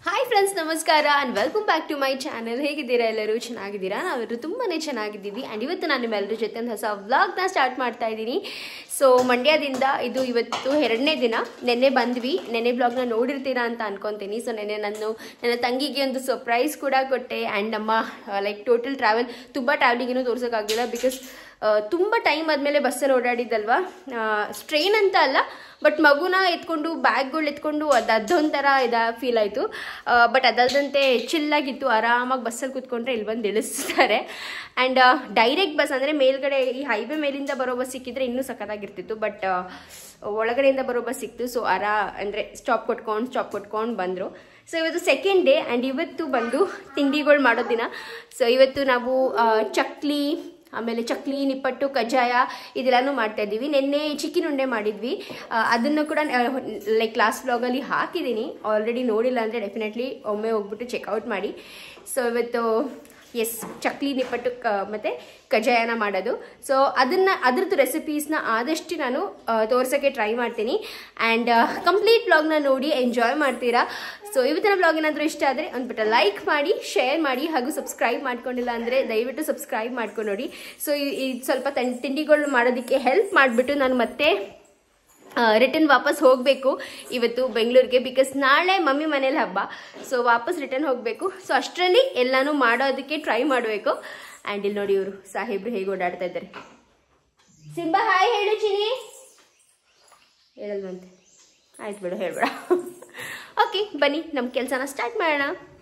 Hi friends ನಮಸ್ಕಾರ and welcome back to my channel ಹೇಗಿದ್ದೀರಾ ಎಲ್ಲರೂ ಚೆನ್ನಾಗಿದ್ದೀರಾ ನಾವೆಲ್ಲರೂ ತುಂಬಾ ಚೆನ್ನಾಗಿದ್ದೀವಿ ಆ್ಯಂಡ್ ಇವತ್ತು ನಾನು ನಿಮ್ಮೆಲ್ಲರ ಜೊತೆ ಒಂದು ಹೊಸ ವ್ಲಾಗ್ನ ಸ್ಟಾರ್ಟ್ ಮಾಡ್ತಾ ಇದ್ದೀನಿ ಸೊ ಮಂಡ್ಯದಿಂದ ಇದು ಇವತ್ತು ಎರಡನೇ ದಿನ ನೆನ್ನೆ ಬಂದ್ವಿ ನೆನ್ನೆ ಬ್ಲಾಗ್ನ ನೋಡಿರ್ತೀರಾ ಅಂತ ಅನ್ಕೊತೀನಿ ಸೊ ನೆನ್ನೆ ನಾನು ನನ್ನ ತಂಗಿಗೆ ಒಂದು ಸರ್ಪ್ರೈಸ್ ಕೂಡ ಕೊಟ್ಟೆ ಆ್ಯಂಡ್ ನಮ್ಮ ಲೈಕ್ ಟೋಟಲ್ ಟ್ರಾವೆಲ್ ತುಂಬ ಟ್ರಾವೆಲಿಂಗ್ ಏನೂ ತೋರ್ಸೋಕ್ಕಾಗಿಲ್ಲ ಬಿಕಾಸ್ ತುಂಬ ಟೈಮ್ ಆದಮೇಲೆ ಬಸ್ಸಲ್ಲಿ ಓಡಾಡಿದ್ದಲ್ವಾ ಸ್ಟ್ರೈನ್ ಅಂತ ಅಲ್ಲ ಬಟ್ ಮಗುನ ಎತ್ಕೊಂಡು ಬ್ಯಾಗ್ಗಳು ಎತ್ಕೊಂಡು ಅದು ಅದೊಂಥರ ಇದ ಫೀಲ್ ಆಯಿತು ಬಟ್ ಅದಲ್ಲದಂತೆ ಚಿಲ್ಲಾಗಿತ್ತು ಆರಾಮಾಗಿ ಬಸ್ಸಲ್ಲಿ ಕೂತ್ಕೊಂಡ್ರೆ ಇಲ್ಲಿ ಬಂದು ಇಳಿಸ್ತಾರೆ ಆ್ಯಂಡ್ ಡೈರೆಕ್ಟ್ ಬಸ್ ಅಂದರೆ ಮೇಲ್ಗಡೆ ಈ ಹೈವೇ ಮೇಲಿಂದ ಬರೋ ಬಸ್ ಸಿಕ್ಕಿದ್ರೆ ಇನ್ನೂ ಸಖತ್ತಾಗಿರ್ತಿತ್ತು ಬಟ್ ಒಳಗಡೆಯಿಂದ ಬರೋ ಬಸ್ ಸಿಕ್ತು ಸೊ ಆರಾ ಅಂದರೆ ಸ್ಟಾಪ್ ಕೊಟ್ಕೊಂಡು ಸ್ಟಾಪ್ ಕೊಟ್ಕೊಂಡು ಬಂದರು ಸೊ ಇವತ್ತು ಸೆಕೆಂಡ್ ಡೇ ಆ್ಯಂಡ್ ಇವತ್ತು ಬಂದು ತಿಂಡಿಗಳು ಮಾಡೋ ದಿನ ಸೊ ಇವತ್ತು ನಾವು ಆ, ಚಕ್ಲಿ ಆಮೇಲೆ ಚಕ್ಲಿ ನಿಪ್ಪಟ್ಟು ಕಜ್ಜಾಯ ಇದೆಲ್ಲನೂ ಮಾಡ್ತಾ ಇದ್ದೀವಿ ನಿನ್ನೆ ಚಿಕ್ಕಿನ ಉಂಡೆ ಮಾಡಿದ್ವಿ ಆ, ಅದನ್ನು ಕೂಡ ಲೈಕ್ ಲಾಸ್ಟ್ ವ್ಲಾಗಲ್ಲಿ ಹಾಕಿದ್ದೀನಿ ಆಲ್ರೆಡಿ ನೋಡಿಲ್ಲ ಅಂದರೆ ಡೆಫಿನೆಟ್ಲಿ ಒಮ್ಮೆ ಹೋಗ್ಬಿಟ್ಟು ಚೆಕ್ಔಟ್ ಮಾಡಿ ಸೊ ಇವತ್ತು ಎಸ್ ಚಕ್ಲಿ ನಿಪ್ಪಟ್ಟು ಕ ಮತ್ತು ಕಜ್ಜಾಯನ ಮಾಡೋದು ಸೊ ಅದನ್ನು ಅದ್ರದ್ದು ರೆಸಿಪೀಸ್ನ ಆದಷ್ಟು ನಾನು ತೋರ್ಸೋಕ್ಕೆ ಟ್ರೈ ಮಾಡ್ತೀನಿ ಆ್ಯಂಡ್ ಕಂಪ್ಲೀಟ್ ಬ್ಲಾಗ್ನ ನೋಡಿ ಎಂಜಾಯ್ ಮಾಡ್ತೀರಾ ಸೊ ಇವತ್ತಿನ ಬ್ಲಾಗ್ ಏನಾದರೂ ಇಷ್ಟ ಆದರೆ ಅಂದ್ಬಿಟ್ಟು ಲೈಕ್ ಮಾಡಿ ಶೇರ್ ಮಾಡಿ ಹಾಗೂ ಸಬ್ಸ್ಕ್ರೈಬ್ ಮಾಡ್ಕೊಂಡಿಲ್ಲ ಅಂದರೆ ದಯವಿಟ್ಟು ಸಬ್ಸ್ಕ್ರೈಬ್ ಮಾಡ್ಕೊಂಡು ನೋಡಿ ಸೊ ಇದು ಸ್ವಲ್ಪ ತನ್ ತಿಂಡಿಗಳು ಮಾಡೋದಕ್ಕೆ ಹೆಲ್ಪ್ ಮಾಡಿಬಿಟ್ಟು ನಾನು ಮತ್ತೆ ರಿಟರ್ನ್ ವಾಪಸ್ ಹೋಗಬೇಕು ಇವತ್ತು ಬೆಂಗಳೂರಿಗೆ ಬಿಕಾಸ್ ನಾಳೆ ಮಮ್ಮಿ ಮನೇಲಿ ಹಬ್ಬ ಸೊ ವಾಪಸ್ ರಿಟರ್ನ್ ಹೋಗಬೇಕು ಸೊ ಅಷ್ಟರಲ್ಲಿ ಎಲ್ಲಾನು ಮಾಡೋದಕ್ಕೆ ಟ್ರೈ ಮಾಡಬೇಕು ಆ್ಯಂಡ್ ಇಲ್ಲಿ ನೋಡಿ ಇವರು ಸಾಹೇಬ್ರು ಹೇಗೆ ಓಡಾಡ್ತಾ ಇದ್ದಾರೆ ಸಿಂಬಾ ಹಾಯ್ ಹೇಳು ಚಿನಿ ಹೇಳಲ್ವಂತೆ ಆಯ್ತು ಬಿಡು ಹೇಳ್ಬೇಡ ಓಕೆ ಬನ್ನಿ ನಮ್ಮ ಕೆಲಸನ ಸ್ಟಾರ್ಟ್ ಮಾಡೋಣ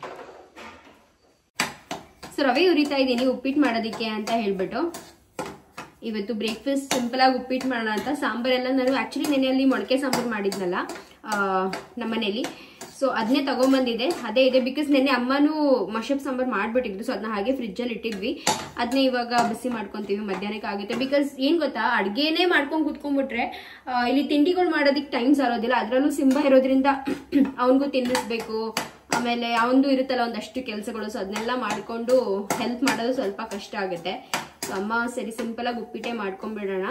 ಸೊ ರವೆ ಉರಿತಾ ಇದ್ದೀನಿ ಉಪ್ಪಿಟ್ಟು ಮಾಡೋದಕ್ಕೆ ಅಂತ ಹೇಳ್ಬಿಟ್ಟು ಇವತ್ತು ಬ್ರೇಕ್ಫಾಸ್ಟ್ ಸಿಂಪಲ್ ಆಗಿ ಉಪ್ಪಿಟ್ಟು ಮಾಡೋಣ ಅಂತ ಸಾಂಬಾರೆಲ್ಲ ನಾನು ಆ್ಯಕ್ಚುಲಿ ನೆನೆಯಲ್ಲಿ ಮೊಳಕೆ ಸಾಂಬಾರು ಮಾಡಿದ್ನಲ್ಲ ನಮ್ಮ ಮನೇಲಿ ಸೊ ಅದನ್ನೇ ತಗೊಂಬಂದಿದೆ ಅದೇ ಇದೆ ಬಿಕಾಸ್ ನೆನ್ನೆ ಅಮ್ಮನೂ ಮಶಪ್ ಸಾಂಬಾರು ಮಾಡಿಬಿಟ್ಟಿದ್ರು ಸೊ ಅದನ್ನ ಹಾಗೆ ಫ್ರಿಜ್ಜಲ್ಲಿ ಇಟ್ಟಿದ್ವಿ ಅದನ್ನೇ ಇವಾಗ ಬಿಸಿ ಮಾಡ್ಕೊತೀವಿ ಮಧ್ಯಾಹ್ನಕ್ಕೆ ಆಗುತ್ತೆ ಬಿಕಾಸ್ ಏನು ಗೊತ್ತಾ ಅಡುಗೆನೇ ಮಾಡ್ಕೊಂಡು ಕುತ್ಕೊಂಡ್ಬಿಟ್ರೆ ಆ, ಇಲ್ಲಿ ತಿಂಡಿಗಳು ಮಾಡೋದಕ್ಕೆ ಟೈಮ್ ಸಾರೋದಿಲ್ಲ ಅದರಲ್ಲೂ ಸಿಂಬ ಇರೋದ್ರಿಂದ ಅವನಿಗೂ ತಿನ್ನಿಸ್ಬೇಕು ಆಮೇಲೆ ಅವನದು ಇರುತ್ತಲ್ಲ ಒಂದಷ್ಟು ಕೆಲಸಗಳು ಸೊ ಅದನ್ನೆಲ್ಲ ಮಾಡಿಕೊಂಡು ಹೆಲ್ಪ್ ಮಾಡೋದು ಸ್ವಲ್ಪ ಕಷ್ಟ ಆಗುತ್ತೆ ಸೊ ಅಮ್ಮ ಸರಿ ಸಿಂಪಲ್ ಆಗಿ ಉಪ್ಪಿಟ್ಟೆ ಮಾಡ್ಕೊಂಡ್ಬಿಡೋಣ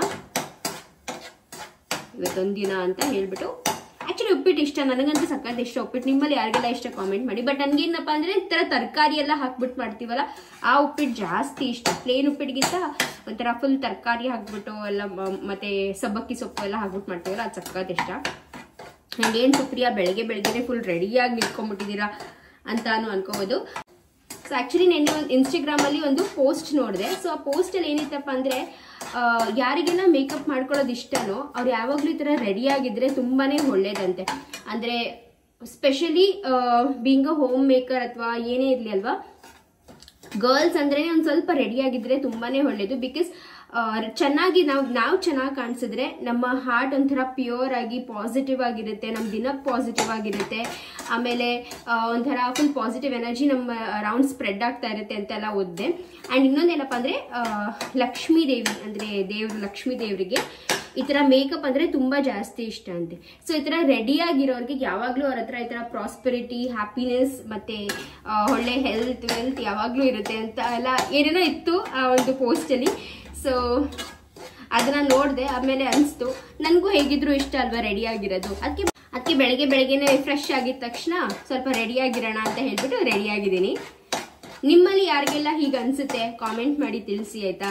ಇವತ್ತೊಂದು ದಿನ ಅಂತ ಹೇಳ್ಬಿಟ್ಟು ಆಕ್ಚುಲಿ ಉಪ್ಪಿಟ್ಟು ಇಷ್ಟ ನನಗಂತೂ ಸಕ್ಕತ್ ಇಷ್ಟ ಉಪ್ಪಿಟ್ಟು ನಿಮ್ಮಲ್ಲಿ ಯಾರಿಗೆಲ್ಲ ಇಷ್ಟ ಕಾಮೆಂಟ್ ಮಾಡಿ ಬಟ್ ನನಗೇನಪ್ಪ ಅಂದ್ರೆ ಈ ಥರ ತರಕಾರಿ ಎಲ್ಲ ಹಾಕ್ಬಿಟ್ಟು ಮಾಡ್ತೀವಲ್ಲ ಆ ಉಪ್ಪಿಟ್ಟು ಜಾಸ್ತಿ ಇಷ್ಟ ಪ್ಲೇನ್ ಉಪ್ಪಿಟ್ಟಿಗಿಂತ ಒಂಥರ ಫುಲ್ ತರಕಾರಿ ಹಾಕ್ಬಿಟ್ಟು ಎಲ್ಲ ಮ- ಮತ್ತೆ ಸಬ್ಬಕ್ಕಿ ಸೊಪ್ಪು ಎಲ್ಲ ಹಾಕ್ಬಿಟ್ಟು ಮಾಡ್ತೀವಲ್ಲ ಅದು ಸಕ್ಕತ್ ಇಷ್ಟ ಆ್ಯಂಡ್ ಏನು ಸುಪ್ರಿಯಾ ಬೆಳಗ್ಗೆ ಬೆಳಗ್ಗೆನೆ ಫುಲ್ ರೆಡಿಯಾಗಿ ನಿಂತ್ಕೊಂಡ್ಬಿಟ್ಟಿದ್ದೀರಾ ಅಂತಾನು ಅನ್ಕೋಬೋದು ಸೊ ಆ್ಯಕ್ಚುಲಿ ನೆನ್ನೆ ಒಂದು ಇನ್ಸ್ಟಾಗ್ರಾಮಲ್ಲಿ ಒಂದು ಪೋಸ್ಟ್ ನೋಡಿದೆ ಸೊ ಆ ಪೋಸ್ಟಲ್ಲಿ ಏನಿತ್ತಪ್ಪ ಅಂದರೆ ಯಾರಿಗೆಲ್ಲ ಮೇಕಪ್ ಮಾಡ್ಕೊಳ್ಳೋದು ಇಷ್ಟನೋ ಅವ್ರು ಯಾವಾಗಲೂ ಈ ಥರ ರೆಡಿಯಾಗಿದ್ದರೆ ತುಂಬಾ ಒಳ್ಳೇದಂತೆ ಅಂದರೆ specially being a homemaker ಅಥವಾ ಏನೇ ಇರಲಿ ಅಲ್ವಾ ಗರ್ಲ್ಸ್ ಅಂದ್ರೆ ಒಂದು ಸ್ವಲ್ಪ ರೆಡಿ ಆಗಿದ್ರೆ ತುಂಬಾನೇ ಒಳ್ಳೇದು ಬಿಕಾಸ್ ಚೆನ್ನಾಗಿ ನಾವು ನಾವು ಚೆನ್ನಾಗಿ ಕಾಣಿಸಿದ್ರೆ ನಮ್ಮ ಹಾರ್ಟ್ ಒಂಥರ ಪ್ಯೂರ್ ಆಗಿ ಪಾಸಿಟಿವ್ ಆಗಿರುತ್ತೆ ನಮ್ಮ ದಿನ ಪಾಸಿಟಿವ್ ಆಗಿರುತ್ತೆ ಆಮೇಲೆ ಆ, ಒಂಥರ ಫುಲ್ ಪಾಸಿಟಿವ್ ಎನರ್ಜಿ ನಮ್ಮ ಅರೌಂಡ್ ಸ್ಪ್ರೆಡ್ ಆಗ್ತಾ ಇರುತ್ತೆ ಅಂತೆಲ್ಲ ಓದಿದೆ ಆ್ಯಂಡ್ ಇನ್ನೊಂದೇನಪ್ಪ ಅಂದರೆ ಲಕ್ಷ್ಮೀ ದೇವಿ ಅಂದರೆ ದೇವ್ರು ಲಕ್ಷ್ಮೀ ದೇವರಿಗೆ ಈ ಥರ ಮೇಕಪ್ ಅಂದರೆ ತುಂಬ ಜಾಸ್ತಿ ಇಷ್ಟ ಅಂತೆ ಸೊ ಈ ಥರ ರೆಡಿ ಆಗಿರೋರಿಗೆ ಯಾವಾಗಲೂ ಅವ್ರ ಹತ್ರ ಈ ಥರ ಪ್ರಾಸ್ಪೆರಿಟಿ ಹ್ಯಾಪಿನೆಸ್ ಮತ್ತು ಒಳ್ಳೆ ಹೆಲ್ತ್ ವೆಲ್ತ್ ಯಾವಾಗಲೂ ಇರುತ್ತೆ ಅಂತ ಎಲ್ಲ ಏನೇನೋ ಇತ್ತು ಆ ಒಂದು ಪೋಸ್ಟಲ್ಲಿ ಸೊ ಅದನ್ನ ನೋಡಿದೆ ಆಮೇಲೆ ಅನಿಸ್ತು ನನಗೂ ಹೇಗಿದ್ರು ಇಷ್ಟ ಅಲ್ವಾ ರೆಡಿ ಆಗಿರೋದು ಅದಕ್ಕೆ ಅದಕ್ಕೆ ಬೆಳಗ್ಗೆ ಬೆಳಗ್ಗೆನೆ ಫ್ರೆಶ್ ಆಗಿದ ತಕ್ಷಣ ಸ್ವಲ್ಪ ರೆಡಿ ಆಗಿರೋಣ ಅಂತ ಹೇಳ್ಬಿಟ್ಟು ರೆಡಿ ಆಗಿದ್ದೀನಿ ನಿಮ್ಮಲ್ಲಿ ಯಾರಿಗೆಲ್ಲ ಹೀಗೆ ಅನಿಸುತ್ತೆ ಕಾಮೆಂಟ್ ಮಾಡಿ ತಿಳಿಸಿ ಆಯ್ತಾ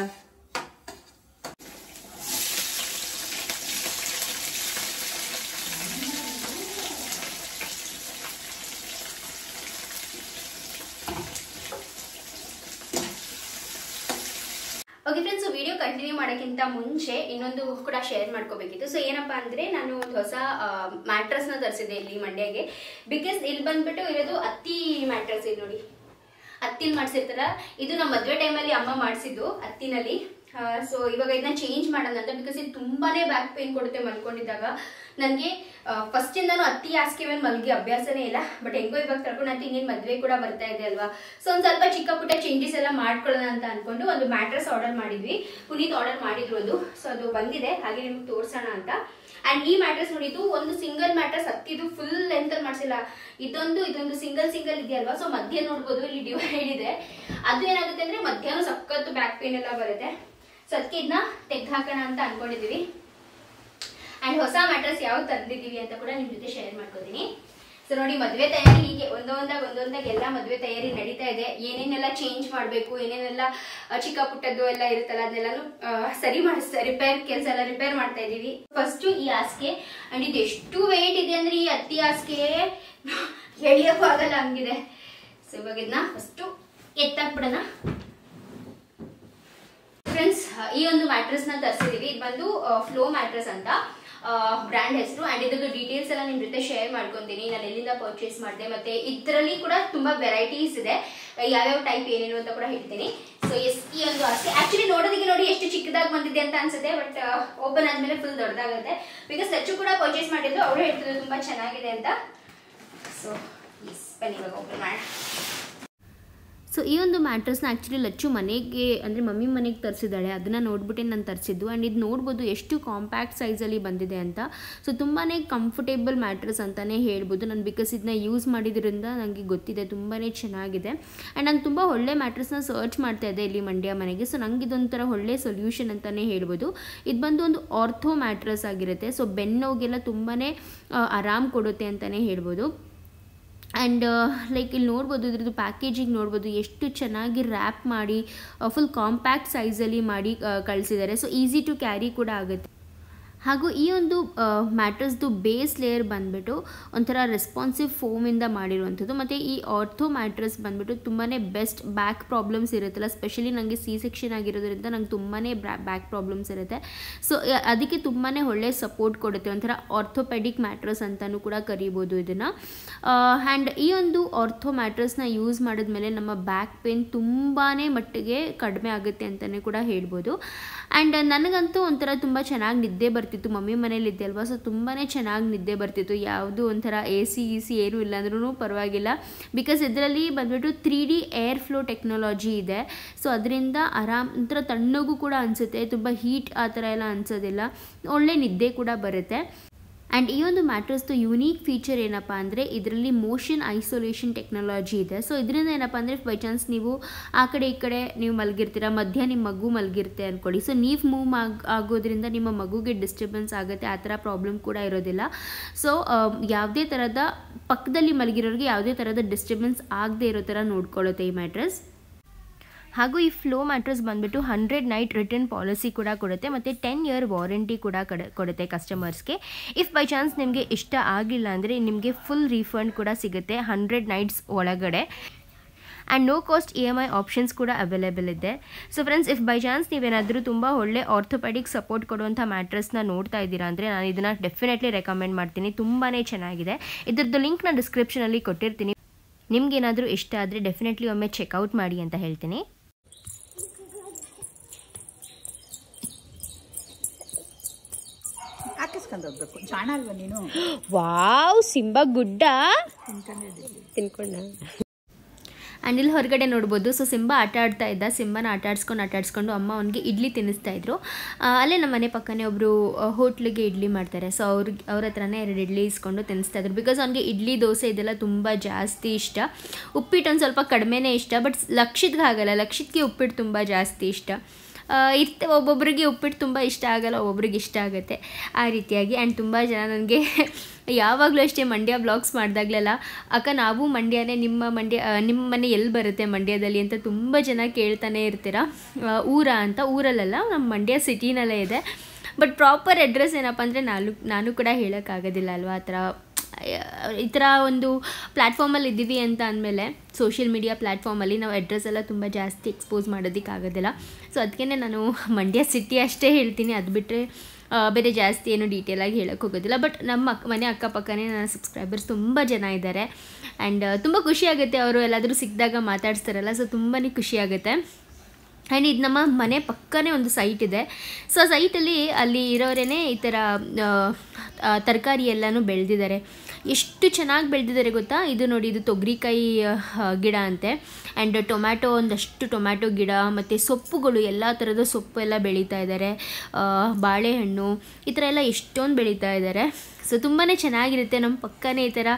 ಓಕೆ ಫ್ರೆಂಡ್ಸ್ ವಿಡಿಯೋ ಕಂಟಿನ್ಯೂ ಮಾಡೋಕ್ಕಿಂತ ಮುಂಚೆ ಇನ್ನೊಂದು ಕೂಡ ಶೇರ್ ಮಾಡ್ಕೋಬೇಕಿತ್ತು ಸೊ ಏನಪ್ಪಾ ಅಂದ್ರೆ ನಾನು ಒಂದು ಹೊಸ ಮ್ಯಾಟ್ರಸ್ ನ ತರಿಸಿದೆ ಇಲ್ಲಿ ಮಂಡ್ಯಗೆ ಬಿಕಾಸ್ ಇಲ್ಲಿ ಬಂದ್ಬಿಟ್ಟು ಇರೋದು ಅತ್ತಿ ಮ್ಯಾಟ್ರಸ್ ಇದು ನೋಡಿ ಹತ್ತಿಲ್ ಮಾಡ್ಸಿರ್ತಾರ ಇದು ನಮ್ಮ ಮದ್ವೆ ಟೈಮಲ್ಲಿ ಅಮ್ಮ ಮಾಡಿಸಿದ್ದು ಹತ್ತಿನಲ್ಲಿ ಸೊ ಇವಾಗ ಇದನ್ನ ಚೇಂಜ್ ಮಾಡೋಣ ಅಂತ ಬಿಕಾಸ್ ಇದು ತುಂಬಾನೇ ಬ್ಯಾಕ್ ಪೇನ್ ಕೊಡುತ್ತೆ ಮಲ್ಕೊಂಡಿದ್ದಾಗ ನನಗೆ ಫಸ್ಟ್ ಇಂದಾನು ಅತ್ತಿ ಹಾಸಿಗೆ ಮೇಲೆ ಮಲ್ಗಿ ಅಭ್ಯಾಸನೇ ಇಲ್ಲ ಬಟ್ ಹೆಂಗೋ ಇವಾಗ ಕರ್ಕೊಂಡು ಅಂತ ಇನ್ನೇನು ಮದ್ವೆ ಕೂಡ ಬರ್ತಾ ಇದೆ ಅಲ್ವಾ ಸೊ ಒಂದ್ ಸ್ವಲ್ಪ ಚಿಕ್ಕ ಪುಟ್ಟ ಚೇಂಜಸ್ ಎಲ್ಲ ಮಾಡ್ಕೊಳ್ಳೋಣ ಅಂತ ಅನ್ಕೊಂಡು ಒಂದು ಮ್ಯಾಟ್ರಸ್ ಆರ್ಡರ್ ಮಾಡಿದ್ವಿ ಪುನೀತ್ ಆರ್ಡರ್ ಮಾಡಿದ್ರು ಅದು ಸೊ ಅದು ಬಂದಿದೆ ಹಾಗೆ ನಿಮ್ಗೆ ತೋರ್ಸೋಣ ಅಂತ ಅಂಡ್ ಈ ಮ್ಯಾಟ್ರಸ್ ನೋಡಿದ್ದು ಒಂದು ಸಿಂಗಲ್ ಮ್ಯಾಟ್ರಸ್ ಹತ್ತಿದು ಫುಲ್ ಲೆಂತ್ ಅಲ್ಲಿ ಮಾಡ್ಸಿಲ್ಲ ಇದೊಂದು ಇದೊಂದು ಸಿಂಗಲ್ ಸಿಂಗಲ್ ಇದೆಯಲ್ವಾ ಸೊ ಮಧ್ಯ ನೋಡ್ಬೋದು ಇಲ್ಲಿ ಡಿವೈಡ್ ಇದೆ ಅದು ಏನಾಗುತ್ತೆ ಅಂದ್ರೆ ಮಧ್ಯಾಹ್ನ ಸಖತ್ತು ಬ್ಯಾಕ್ ಪೇನ್ ಎಲ್ಲ ಬರುತ್ತೆ ಸೊ ಅದಕ್ಕೆ ಇದನ್ನ ತೆಗ್ದು ಹಾಕೋಣ ಅಂತ ಅನ್ಕೊಂಡಿದೀವಿ ಅಂಡ್ ಹೊಸ ಮ್ಯಾಟ್ರಸ್ ಯಾವ್ದು ತಂದಿದ್ದೀವಿ ಅಂತ ಕೂಡ ನಿಮ್ ಜೊತೆ ಶೇರ್ ಮಾಡ್ಕೋತೀನಿ ಸೊ ನೋಡಿ ಮದ್ವೆ ತಯಾರಿ ಹೀಗೆ ಒಂದೊಂದಾಗ ಒಂದೊಂದಾಗಿ ಎಲ್ಲ ಮದುವೆ ತಯಾರಿ ನಡೀತಾ ಇದೆ ಏನೇನೆಲ್ಲ ಚೇಂಜ್ ಮಾಡಬೇಕು ಏನೇನೆಲ್ಲ ಆ, ಚಿಕ್ಕ ಪುಟ್ಟದ್ದು ಎಲ್ಲ ಇರುತ್ತಲ್ಲ ಅದನ್ನೆಲ್ಲಾನು ಆ, ಸರಿ ಮಾಡಿಸ್ತಾ ರಿಪೇರ್ ಕೆಲಸ ಎಲ್ಲ ರಿಪೇರ್ ಮಾಡ್ತಾ ಇದೀವಿ ಫಸ್ಟ್ ಈ ಹಾಸಿಗೆ ಅಂಡ್ ಇದು ಎಷ್ಟು ವೆಯ್ಟ್ ಇದೆ ಅಂದ್ರೆ ಈ ಹತ್ತಿ ಹಾಸಿಗೆ ಎಳಿಯಕ್ಕೂ ಆಗಲ್ಲ ಹಂಗಿದೆ ಸೊ ಇವಾಗ ಇದನ್ನ ಫಸ್ಟು ಎತ್ತಾಕ್ಬಿಡೋಣ ಫ್ರೆಂಡ್ಸ್ ಈ ಒಂದು ಮ್ಯಾಟ್ರೆಸ್ ನ ತರಿಸಿದೀವಿ ಇದು ಬಂದು ಫ್ಲೋ ಮ್ಯಾಟ್ರೆಸ್ ಅಂತ ಬ್ರ್ಯಾಂಡ್ ಹೆಸರು ಅಂಡ್ ಇದ್ರ ಡೀಟೇಲ್ಸ್ ಎಲ್ಲ ನಿಮ್ ಜೊತೆ ಶೇರ್ ಮಾಡ್ಕೊಂತೀನಿ ನಾನು ಎಲ್ಲಿಂದ ಪರ್ಚೇಸ್ ಮಾಡಿದೆ ಮತ್ತೆ ಇದರಲ್ಲಿ ಕೂಡ ತುಂಬಾ ವೆರೈಟೀಸ್ ಇದೆ ಯಾವ್ಯಾವ ಟೈಪ್ ಏನೇನು ಅಂತ ಕೂಡ ಹೇಳ್ತೀನಿ ಸೊ ಎಸ್ ಈ ಒಂದು ಹಾಸಿಗೆ ಆಕ್ಚುಲಿ ನೋಡೋದಕ್ಕೆ ನೋಡಿ ಎಷ್ಟು ಚಿಕ್ಕದಾಗಿ ಬಂದಿದೆ ಅಂತ ಅನ್ಸುತ್ತೆ ಬಟ್ ಓಪನ್ ಆದ್ಮೇಲೆ ಫುಲ್ ದೊಡ್ಡದಾಗುತ್ತೆ ಬಿಕಾಸ್ ಲಚ್ಚು ಕೂಡ ಪರ್ಚೇಸ್ ಮಾಡಿದ್ರು ಅವಳು ಹೇಳ್ತಿದ್ರು ತುಂಬಾ ಚೆನ್ನಾಗಿದೆ ಅಂತ ಸೊ ಎಸ್ ಬನ್ನಿ ಇವಾಗ ಓಪನ್ ಮಾಡೋಣ ಸೊ ಈ ಒಂದು ಮ್ಯಾಟ್ರಸ್ನ ಆ್ಯಕ್ಚುಲಿ ಲಚ್ಚು ಮನೆಗೆ ಅಂದರೆ ಮಮ್ಮಿ ಮನೆಗೆ ತರಿಸಿದ್ದಾಳೆ ಅದನ್ನು ನೋಡ್ಬಿಟ್ಟೆ ನಾನು ತರಿಸಿದ್ದು ಆ್ಯಂಡ್ ಇದು ನೋಡ್ಬೋದು ಎಷ್ಟು ಕಾಂಪ್ಯಾಕ್ಟ್ ಸೈಜಲ್ಲಿ ಬಂದಿದೆ ಅಂತ ಸೊ ತುಂಬಾ ಕಂಫರ್ಟೇಬಲ್ ಮ್ಯಾಟ್ರಸ್ ಅಂತಲೇ ಹೇಳ್ಬೋದು ನಾನು ಬಿಕಾಸ್ ಇದನ್ನ ಯೂಸ್ ಮಾಡಿದ್ರಿಂದ ನನಗೆ ಗೊತ್ತಿದೆ ತುಂಬಾ ಚೆನ್ನಾಗಿದೆ ಆ್ಯಂಡ್ ನಾನು ತುಂಬ ಒಳ್ಳೆ ಮ್ಯಾಟ್ರಸ್ನ ಸರ್ಚ್ ಮಾಡ್ತಾ ಇದ್ದೆ ಇಲ್ಲಿ ಮಂಡ್ಯ ಮನೆಗೆ ಸೊ ನಂಗೆ ಇದೊಂಥರ ಒಳ್ಳೆ ಸೊಲ್ಯೂಷನ್ ಅಂತಲೇ ಹೇಳ್ಬೋದು ಇದು ಬಂದು ಒಂದು ಆರ್ಥೋ ಮ್ಯಾಟ್ರಸ್ ಆಗಿರುತ್ತೆ ಸೊ ಬೆನ್ನೋಗೆಲ್ಲ ತುಂಬಾ ಆರಾಮ್ ಕೊಡುತ್ತೆ ಅಂತಲೇ ಹೇಳ್ಬೋದು ಆ್ಯಂಡ್ ಲೈಕ್ ಇಲ್ಲಿ ನೋಡ್ಬೋದು ಇದ್ರದ್ದು ಪ್ಯಾಕೇಜಿಂಗ್ ನೋಡ್ಬೋದು ಎಷ್ಟು ಚೆನ್ನಾಗಿ ರ್ಯಾಪ್ ಮಾಡಿ ಫುಲ್ ಕಾಂಪ್ಯಾಕ್ಟ್ ಸೈಜಲ್ಲಿ ಮಾಡಿ ಕಳಿಸಿದ್ದಾರೆ ಸೊ ಈಸಿ ಟು ಕ್ಯಾರಿ ಕೂಡ ಆಗುತ್ತೆ ಹಾಗೂ ಈ ಒಂದು ಮ್ಯಾಟ್ರಸ್ದು ಬೇಸ್ ಲೇಯರ್ ಬಂದ್ಬಿಟ್ಟು ಒಂಥರ ರೆಸ್ಪಾನ್ಸಿವ್ ಫೋಮಿಂದ ಮಾಡಿರುವಂಥದ್ದು ಮತ್ತು ಈ ಆರ್ಥೋ ಮ್ಯಾಟ್ರಸ್ ಬಂದ್ಬಿಟ್ಟು ತುಂಬಾ ಬೆಸ್ಟ್ ಬ್ಯಾಕ್ ಪ್ರಾಬ್ಲಮ್ಸ್ ಇರುತ್ತಲ್ಲ ಸ್ಪೆಷಲಿ ನನಗೆ ಸಿ ಸೆಕ್ಷನ್ ಆಗಿರೋದ್ರಿಂದ ನಂಗೆ ತುಂಬಾ ಬ್ಯಾಕ್ ಪ್ರಾಬ್ಲಮ್ಸ್ ಇರುತ್ತೆ ಸೊ ಅದಕ್ಕೆ ತುಂಬಾ ಒಳ್ಳೆ ಸಪೋರ್ಟ್ ಕೊಡುತ್ತೆ ಒಂಥರ ಆರ್ಥೋಪೆಡಿಕ್ ಮ್ಯಾಟ್ರಸ್ ಅಂತಲೂ ಕೂಡ ಕರಿಬೋದು ಇದನ್ನು ಆ್ಯಂಡ್ ಈ ಒಂದು ಆರ್ಥೋ ಮ್ಯಾಟ್ರಸ್ನ ಯೂಸ್ ಮಾಡಿದ್ಮೇಲೆ ನಮ್ಮ ಬ್ಯಾಕ್ ಪೇನ್ ತುಂಬಾ ಮಟ್ಟಿಗೆ ಕಡಿಮೆ ಆಗುತ್ತೆ ಅಂತಲೇ ಕೂಡ ಹೇಳ್ಬೋದು ಆ್ಯಂಡ್ ನನಗಂತೂ ಒಂಥರ ತುಂಬ ಚೆನ್ನಾಗಿ ನಿದ್ದೆ ಬರ್ತಿತ್ತು ಮಮ್ಮಿ ಮನೇಲಿ ಇದ್ದೆ ಅಲ್ವಾ ಸೊ ತುಂಬಾ ಚೆನ್ನಾಗಿ ನಿದ್ದೆ ಬರ್ತಿತ್ತು ಯಾವುದು ಒಂಥರ ಎ ಸಿ ಇ ಸಿ ಏನೂ ಇಲ್ಲ ಅಂದ್ರೂ ಪರವಾಗಿಲ್ಲ ಬಿಕಾಸ್ ಇದರಲ್ಲಿ ಬಂದ್ಬಿಟ್ಟು three D air flow technology ಇದೆ ಸೊ ಅದರಿಂದ ಆರಾಮ್ ಒಂಥರ ತಣ್ಣಗೂ ಕೂಡ ಅನಿಸುತ್ತೆ ತುಂಬ ಹೀಟ್ ಆ ಥರ ಎಲ್ಲ ಅನಿಸೋದಿಲ್ಲ ಒಳ್ಳೆ ನಿದ್ದೆ ಕೂಡ ಬರುತ್ತೆ ಆ್ಯಂಡ್ ಈ ಒಂದು ಮ್ಯಾಟ್ರಸ್ದು ಯುನೀಕ್ ಫೀಚರ್ ಏನಪ್ಪ ಅಂದರೆ ಇದರಲ್ಲಿ ಮೋಷನ್ ಐಸೋಲೇಷನ್ ಟೆಕ್ನಾಲಜಿ ಇದೆ ಸೊ ಇದರಿಂದ ಏನಪ್ಪ ಅಂದರೆ ಬೈ ಚಾನ್ಸ್ ನೀವು ಆ ಕಡೆ ಈ ಕಡೆ ನೀವು ಮಲಗಿರ್ತೀರ ಮಧ್ಯ ನಿಮ್ಮ ಮಗು ಮಲಗಿರುತ್ತೆ ಅಂದ್ಕೊಳ್ಳಿ ಸೊ ನೀವು ಮೂವ್ ಆಗ್ ಆಗೋದ್ರಿಂದ ನಿಮ್ಮ ಮಗುಗೆ ಡಿಸ್ಟರ್ಬೆನ್ಸ್ ಆಗುತ್ತೆ ಆ ಥರ ಪ್ರಾಬ್ಲಮ್ ಕೂಡ ಇರೋದಿಲ್ಲ ಸೊ ಯಾವುದೇ ಥರದ ಪಕ್ಕದಲ್ಲಿ ಮಲಗಿರೋರಿಗೆ ಯಾವುದೇ ಥರದ ಡಿಸ್ಟರ್ಬೆನ್ಸ್ ಆಗದೆ ಇರೋ ಥರ ನೋಡ್ಕೊಳ್ಳುತ್ತೆ ಈ ಮ್ಯಾಟ್ರಸ್ ಹಾಗೂ ಈ ಫ್ಲೋ ಮ್ಯಾಟ್ರಸ್ ಬಂದ್ಬಿಟ್ಟು ಹಂಡ್ರೆಡ್ ನೈಟ್ ರಿಟರ್ನ್ ಪಾಲಿಸಿ ಕೂಡ ಕೊಡುತ್ತೆ ಮತ್ತು ಟೆನ್ ಇಯರ್ ವಾರಂಟಿ ಕೂಡ ಕಡೆ ಕೊಡುತ್ತೆ ಕಸ್ಟಮರ್ಸ್ಗೆ ಇಫ್ ಬೈ ಚಾನ್ಸ್ ನಿಮಗೆ ಇಷ್ಟ ಆಗಿಲ್ಲ ಅಂದರೆ ನಿಮಗೆ ಫುಲ್ ರೀಫಂಡ್ ಕೂಡ ಸಿಗುತ್ತೆ ಹಂಡ್ರೆಡ್ ನೈಟ್ಸ್ ಒಳಗಡೆ and no cost E M I options ಕೂಡ ಅವೈಲೇಬಲ್ ಇದೆ so friends if by chance ನೀವೇನಾದರೂ ತುಂಬ ಒಳ್ಳೆ ಆರ್ಥೋಪೆಡಿಕ್ ಸಪೋರ್ಟ್ ಕೊಡುವಂಥ ಮ್ಯಾಟ್ರಸ್ನ ನೋಡ್ತಾ ಇದ್ದೀರಾ ಅಂದರೆ ನಾನು ಇದನ್ನು ಡೆಫಿನೆಟ್ಲಿ ರೆಕಮೆಂಡ್ ಮಾಡ್ತೀನಿ ತುಂಬಾ ಚೆನ್ನಾಗಿದೆ ಇದ್ರದ್ದು ಲಿಂಕ್ ನಾನು ಡಿಸ್ಕ್ರಿಪ್ಷನಲ್ಲಿ ಕೊಟ್ಟಿರ್ತೀನಿ ನಿಮ್ಗೇನಾದರೂ ಇಷ್ಟ ಆದರೆ ಡೆಫಿನೆಟ್ಲಿ ಒಮ್ಮೆ ಚೆಕ್ಔಟ್ ಮಾಡಿ ಅಂತ ಹೇಳ್ತೀನಿ ಹಾಕಿಸ್ಕೊಂಡು ಹೋಗ್ಬೇಕು ಜಾಣ ಅಲ್ವಾ ನೀನು ವಾವ್ ಸಿಂಬಾ ಗುಡ್ಡ ತಿನ್ಕೊಂಡಿದ್ದೀನಿ ತಿನ್ಕೊಂಡ ಆ್ಯಂಡ್ ಇಲ್ಲಿ ಹೊರಗಡೆ ನೋಡ್ಬೋದು ಸೊ ಸಿಂಬಾ ಆಟ ಆಡ್ತಾ ಇದ್ದ ಸಿಂಬಾನ ಆಟ ಆಡ್ಸ್ಕೊಂಡು ಆಟ ಆಡ್ಸ್ಕೊಂಡು ಅಮ್ಮ ಅವನಿಗೆ ಇಡ್ಲಿ ತಿನ್ನಿಸ್ತಾ ಇದ್ರು ಆ, ಅಲ್ಲೇ ನಮ್ಮ ಮನೆ ಪಕ್ಕನೇ ಒಬ್ಬರು ಹೋಟ್ಲಿಗೆ ಇಡ್ಲಿ ಮಾಡ್ತಾರೆ ಸೊ ಅವ್ರಿಗೆ ಅವ್ರ ಹತ್ರನೇ ಎರಡು ಇಡ್ಲಿ ಇಸ್ಕೊಂಡು ತಿನ್ನಿಸ್ತಾ ಇದ್ರು ಬಿಕಾಸ್ ಅವ್ನಿಗೆ ಇಡ್ಲಿ ದೋಸೆ ಇದೆಲ್ಲ ತುಂಬ ಜಾಸ್ತಿ ಇಷ್ಟ ಉಪ್ಪಿಟ್ಟು ಒಂದು ಸ್ವಲ್ಪ ಕಡಿಮೆನೇ ಇಷ್ಟ ಬಟ್ ಲಕ್ಷಿತ್ಗೆ ಆಗಲ್ಲ ಲಕ್ಷಿತ್ಗೆ ಉಪ್ಪಿಟ್ಟು ತುಂಬ ಜಾಸ್ತಿ ಇಷ್ಟ ಆ, ಇರ್ತೆ ಒಬ್ಬೊಬ್ಬರಿಗೆ ಉಪ್ಪಿಟ್ಟು ತುಂಬ ಇಷ್ಟ ಆಗಲ್ಲ ಒಬ್ಬೊಬ್ರಿಗೆ ಇಷ್ಟ ಆಗುತ್ತೆ ಆ ರೀತಿಯಾಗಿ ಆ್ಯಂಡ್ ತುಂಬ ಜನ ನನಗೆ ಯಾವಾಗಲೂ ಅಷ್ಟೇ ಮಂಡ್ಯ ಬ್ಲಾಗ್ಸ್ ಮಾಡಿದಾಗಲೆಲ್ಲ ಅಕ್ಕ ನಾವು ಮಂಡ್ಯನೇ ನಿಮ್ಮ ಮಂಡ್ಯ ಆ, ನಿಮ್ಮ ಮನೆ ಎಲ್ಲಿ ಬರುತ್ತೆ ಮಂಡ್ಯದಲ್ಲಿ ಅಂತ ತುಂಬ ಜನ ಕೇಳ್ತಾನೆ ಇರ್ತೀರ ಆ, ಊರ ಅಂತ ಊರಲ್ಲ ನಮ್ಮ ಮಂಡ್ಯ ಸಿಟಿನಲ್ಲೇ ಇದೆ ಬಟ್ ಪ್ರಾಪರ್ ಅಡ್ರೆಸ್ ಏನಪ್ಪ ಅಂದರೆ ನಾನು ನಾನು ಕೂಡ ಹೇಳೋಕ್ಕಾಗೋದಿಲ್ಲ ಅಲ್ವಾ ಆ ಥರ ಈ ಥರ ಒಂದು ಪ್ಲ್ಯಾಟ್ಫಾರ್ಮಲ್ಲಿ ಇದ್ದೀವಿ ಅಂತ ಅಂದಮೇಲೆ ಸೋಷಿಯಲ್ ಮೀಡಿಯಾ ಪ್ಲ್ಯಾಟ್ಫಾರ್ಮಲ್ಲಿ ನಾವು ಅಡ್ರೆಸ್ ಎಲ್ಲ ತುಂಬ ಜಾಸ್ತಿ ಎಕ್ಸ್ಪೋಸ್ ಮಾಡೋದಕ್ಕಾಗೋದಿಲ್ಲ ಸೊ ಅದಕ್ಕೆ ನಾನು ಮಂಡ್ಯ ಸಿಟಿ ಅಷ್ಟೇ ಹೇಳ್ತೀನಿ ಅದು ಬಿಟ್ಟರೆ ಬೇರೆ ಜಾಸ್ತಿ ಏನು ಡೀಟೇಲಾಗಿ ಹೇಳೋಕ್ಕೆ ಹೋಗೋದಿಲ್ಲ ಬಟ್ ನಮ್ಮ ಅಕ್ಕ ಮನೆ ಅಕ್ಕಪಕ್ಕನೇ ನನ್ನ ಸಬ್ಸ್ಕ್ರೈಬರ್ಸ್ ತುಂಬ ಜನ ಇದ್ದಾರೆ ಆ್ಯಂಡ್ ತುಂಬ ಖುಷಿಯಾಗುತ್ತೆ ಅವರು ಎಲ್ಲಾದರೂ ಸಿಕ್ಕಿದಾಗ ಮಾತಾಡ್ಸ್ತಾರಲ್ಲ ಸೊ ತುಂಬಾ ಖುಷಿಯಾಗುತ್ತೆ ಆ್ಯಂಡ್ ಇದು ನಮ್ಮ ಮನೆ ಪಕ್ಕನೇ ಒಂದು ಸೈಟ್ ಇದೆ ಸೊ ಆ ಸೈಟಲ್ಲಿ ಅಲ್ಲಿ ಇರೋರೇ ಈ ಥರ ತರಕಾರಿ ಎಲ್ಲನೂ ಬೆಳೆದಿದ್ದಾರೆ ಎಷ್ಟು ಚೆನ್ನಾಗಿ ಬೆಳೆದಿದ್ದಾರೆ ಗೊತ್ತಾ ಇದು ನೋಡಿ ಇದು ತೊಗರಿಕಾಯಿ ಆ, ಗಿಡ ಅಂತೆ ಆ್ಯಂಡ್ ಟೊಮ್ಯಾಟೊ ಒಂದಷ್ಟು ಟೊಮ್ಯಾಟೊ ಗಿಡ ಮತ್ತು ಸೊಪ್ಪುಗಳು ಎಲ್ಲ ಥರದ ಸೊಪ್ಪು ಎಲ್ಲ ಬೆಳೀತಾ ಇದ್ದಾರೆ ಆ, ಬಾಳೆಹಣ್ಣು ಈ ಥರ ಎಲ್ಲ ಎಷ್ಟೊಂದು ಬೆಳೀತಾ ಇದ್ದಾರೆ ಸೊ ತುಂಬಾ ಚೆನ್ನಾಗಿರುತ್ತೆ ನಮ್ಮ ಪಕ್ಕನೇ ಈ ಥರ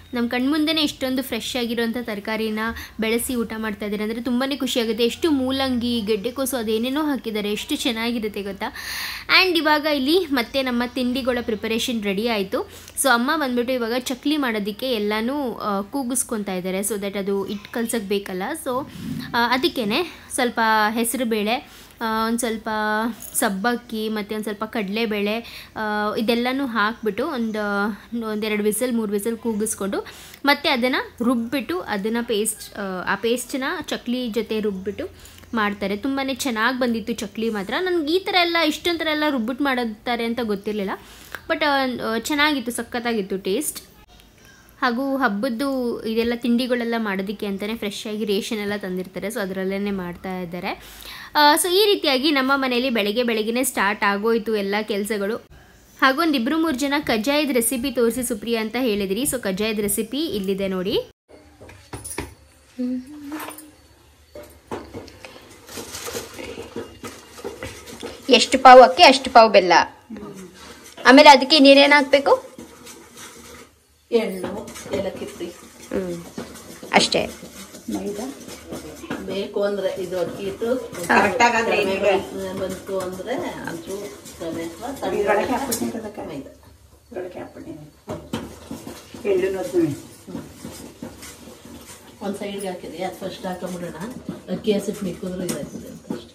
ನಮ್ಮ ಕಣ್ಮುಂದೆನೇ ಇಷ್ಟೊಂದು ಫ್ರೆಶ್ ಆಗಿರೋಂಥ ತರಕಾರಿನ ಬೆಳೆಸಿ ಊಟ ಮಾಡ್ತಾ ಇದ್ದಾರೆ ಅಂದರೆ ತುಂಬಾ ಖುಷಿಯಾಗುತ್ತೆ ಎಷ್ಟು ಮೂಲಂಗಿ ಗೆಡ್ಡೆಕೋಸು ಅದೇನೇನೋ ಹಾಕಿದ್ದಾರೆ ಎಷ್ಟು ಚೆನ್ನಾಗಿರುತ್ತೆ ಗೊತ್ತಾ ಆ್ಯಂಡ್ ಇವಾಗ ಇಲ್ಲಿ ಮತ್ತೆ ನಮ್ಮ ತಿಂಡಿಗಳ ಪ್ರಿಪರೇಷನ್ ರೆಡಿ ಆಯಿತು ಸೊ ಅಮ್ಮ ಬಂದ್ಬಿಟ್ಟು ಇವಾಗ ಚಕ್ಲಿ ಮಾಡೋದಕ್ಕೆ ಎಲ್ಲನೂ ಆ, ಕೂಗಿಸ್ಕೊತಾ ಇದ್ದಾರೆ ಸೊ ದಟ್ ಅದು ಇಟ್ಟು ಕಲ್ಸಕ್ಕೆ ಬೇಕಲ್ಲ ಸೊ ಅದಕ್ಕೇ ಸ್ವಲ್ಪ ಹೆಸರುಬೇಳೆ ಒಂದು ಸ್ವಲ್ಪ ಸಬ್ಬಕ್ಕಿ ಮತ್ತು ಒಂದು ಸ್ವಲ್ಪ ಕಡಲೆಬೇಳೆ ಇದೆಲ್ಲನೂ ಹಾಕ್ಬಿಟ್ಟು ಒಂದು ಒಂದೆರಡು ವಿಸಲ್ ಮೂರು ವಿಸಲ್ ಕೂಗಿಸ್ಕೊಂಡು ಮತ್ತು ಅದನ್ನು ರುಬ್ಬಿಟ್ಟು ಅದನ್ನು ಪೇಸ್ಟ್ ಆ ಪೇಸ್ಟನ್ನ ಚಕ್ಲಿ ಜೊತೆ ರುಬ್ಬಿಟ್ಟು ಮಾಡ್ತಾರೆ ತುಂಬಾ ಚೆನ್ನಾಗಿ ಬಂದಿತ್ತು ಚಕ್ಲಿ ಮಾತ್ರ ನನಗೆ ಈ ಥರ ಎಲ್ಲ ಇಷ್ಟೊಂದು ಥರ ಎಲ್ಲ ರುಬ್ಬಿಟ್ಟು ಮಾಡುತ್ತಾರೆ ಅಂತ ಗೊತ್ತಿರಲಿಲ್ಲ ಬಟ್ ಚೆನ್ನಾಗಿತ್ತು ಸಖತ್ತಾಗಿತ್ತು ಟೇಸ್ಟ್ ಹಾಗೂ ಹಬ್ಬದ್ದು ಇದೆಲ್ಲ ತಿಂಡಿಗಳೆಲ್ಲ ಮಾಡೋದಕ್ಕೆ ಅಂತಲೇ ಫ್ರೆಶ್ ಆಗಿ ರೇಷನ್ ಎಲ್ಲ ತಂದಿರ್ತಾರೆ ಸೊ ಅದರಲ್ಲೇ ಮಾಡ್ತಾ ಇದ್ದಾರೆ ಸೊ ಈ ರೀತಿಯಾಗಿ ನಮ್ಮ ಮನೆಯಲ್ಲಿ ಬೆಳಗ್ಗೆ ಬೆಳಗ್ಗೆನೇ ಸ್ಟಾರ್ಟ್ ಆಗೋಯ್ತು ಎಲ್ಲ ಕೆಲಸಗಳು ಹಾಗೂ ಒಂದು ಇಬ್ಬರು ಮೂರು ಜನ ಕಜ್ಜಾಯದ ರೆಸಿಪಿ ತೋರಿಸಿ ಸುಪ್ರಿಯಾ ಅಂತ ಹೇಳಿದಿರಿ ಸೊ ಕಜ್ಜಾಯದ ರೆಸಿಪಿ ಇಲ್ಲಿದೆ ನೋಡಿ ಎಷ್ಟು ಪಾವು ಅಕ್ಕಿ ಅಷ್ಟು ಪಾವು ಬೆಲ್ಲ ಆಮೇಲೆ ಅದಕ್ಕೆ ನೀರೇನು ಹಾಕಬೇಕು ಎಳ್ಳು ಏಲಕ್ಕಿ ಪುಡಿ ಹ್ಞೂ ಅಷ್ಟೇ ಮೈದಾ ಬೇಕು ಅಂದ್ರೆ ಇದು ಅಕ್ಕಿ ಇಟ್ಟು Correct ಆಗಾದ್ರೆ ಕಡಿಮೆ ಏನಿದೆ? ಬ- ಬಂತು ಅಂದ್ರೆ ಒಂಚೂರು ಕಡಿಮೆ ಅಥವಾ ತಡಿ ಇದ್ರೊಳಗೆ ಹಾಕ್ಬಿಡ್ತೀನಿ ಅದಕ್ಕೆ. ಮೈದಾ ಒಳಗೆ ಹಾಕ್ಬಿಟ್ಟಿನಿ ಎಳ್ಳು ನೋಡ್ದು ಒಂದ್ ಸೈಡ್ಗೆ ಹಾಕಿದೆ ಅದು ಫಸ್ಟ್ ಹಾಕೊಂಬಿಡೋಣ ಅಕ್ಕಿ ಹಸಿಟ್ಟು ಮಿಕ್ಕಿದ್ರು ಇದಾಗ್ತದೆ ಅಂತ ಅಷ್ಟೇ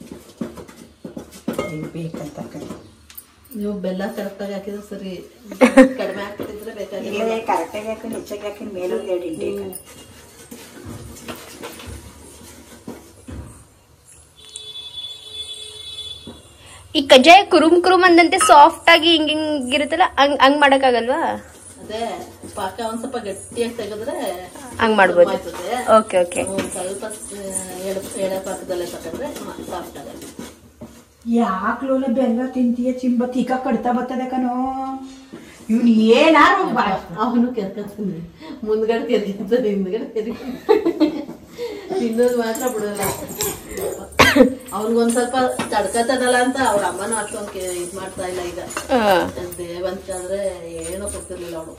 ಬೇಕಂತ ನೀವು ಬೆಲ್ಲ ಕರೆಕ್ಟಾಗಿ ಹಾಕಿದ್ರೆ ಸರಿ ಕಡಿಮೆ ಹಾಕಿದ್ರೆ ಬೇಕಾಗಿಲ್ಲ ಇಲ್ಲೇ ಕರೆಕ್ಟಾಗಿ ಹಾಕಿ ಹೆಚ್ಚಾಗಿ ಹಾಕಿ ಮೇಲೊಂದು ಎರಡು ಇಂಡಿ ಈ ಕಜ್ಜಾಯ ಕುರುಮ್ ಕುರುಮ್ ಅಂದಂತೆ ಸಾಫ್ಟ್ ಆಗಿ ಹಿಂಗ್ ಹಿಂಗಿರುತ್ತಲ್ಲ ಹಂಗ್ ಹಂಗ್ ಮಾಡಕ್ಕಾಗಲ್ವಾ ಅದೇ ಪಾಕ ಒಂದ್ ಸ್ವಲ್ಪ ಗಟ್ಟಿಯಾಗಿ ತೆಗೆದ್ರೆ ಹಂಗ್ ಮಾಡ್ಬೋದು ಆಯ್ತದೆ ಓಕೆ ಓಕೆ ಒಂದ್ ಸ್ವಲ್ಪ ಎಳೆ ಎಳೆ ಪಾಕದಲ್ಲೇ ತಗೊಂಡ್ರೆ ಸಾಫ್ಟ್ ಆಗತ್ತೆ ಯಾಕ್ಲೋಲ ಬೆಲ್ಲ ತಿಂತೀಯ ಚಿಂಬ ತೀಕ ಕಡ್ತಾ ಬರ್ತದೆ ಕಣೋ ಇವ್ನು ಏನಾರು ಅವನು ಕೆರ್ಕತ್ತಾನೆ ಮುಂದ್ಗಡೆ ಕೆರಿತಾನೆ ಹಿಂದ್ಗಡೆ ಕೆರಿ ತಿನ್ನೋದು ಮಾತ್ರ ಬಿಡಲ್ಲ ಅವ್ನಿಗೊಂದ್ ಸ್ವಲ್ಪ ತಡ್ಕತದಲ್ಲ ಅಂತ ಅವ್ರ ಅಮ್ಮನೂ ಅಷ್ಟೊಂದು ಕೆ- ಇದ್ ಮಾಡ್ತಾ ಇಲ್ಲ ಈಗ ದೇವಂತಾದ್ರೆ ಏನೋ ಕೊಡ್ತಿರ್ಲಿಲ್ಲ ಅವಳು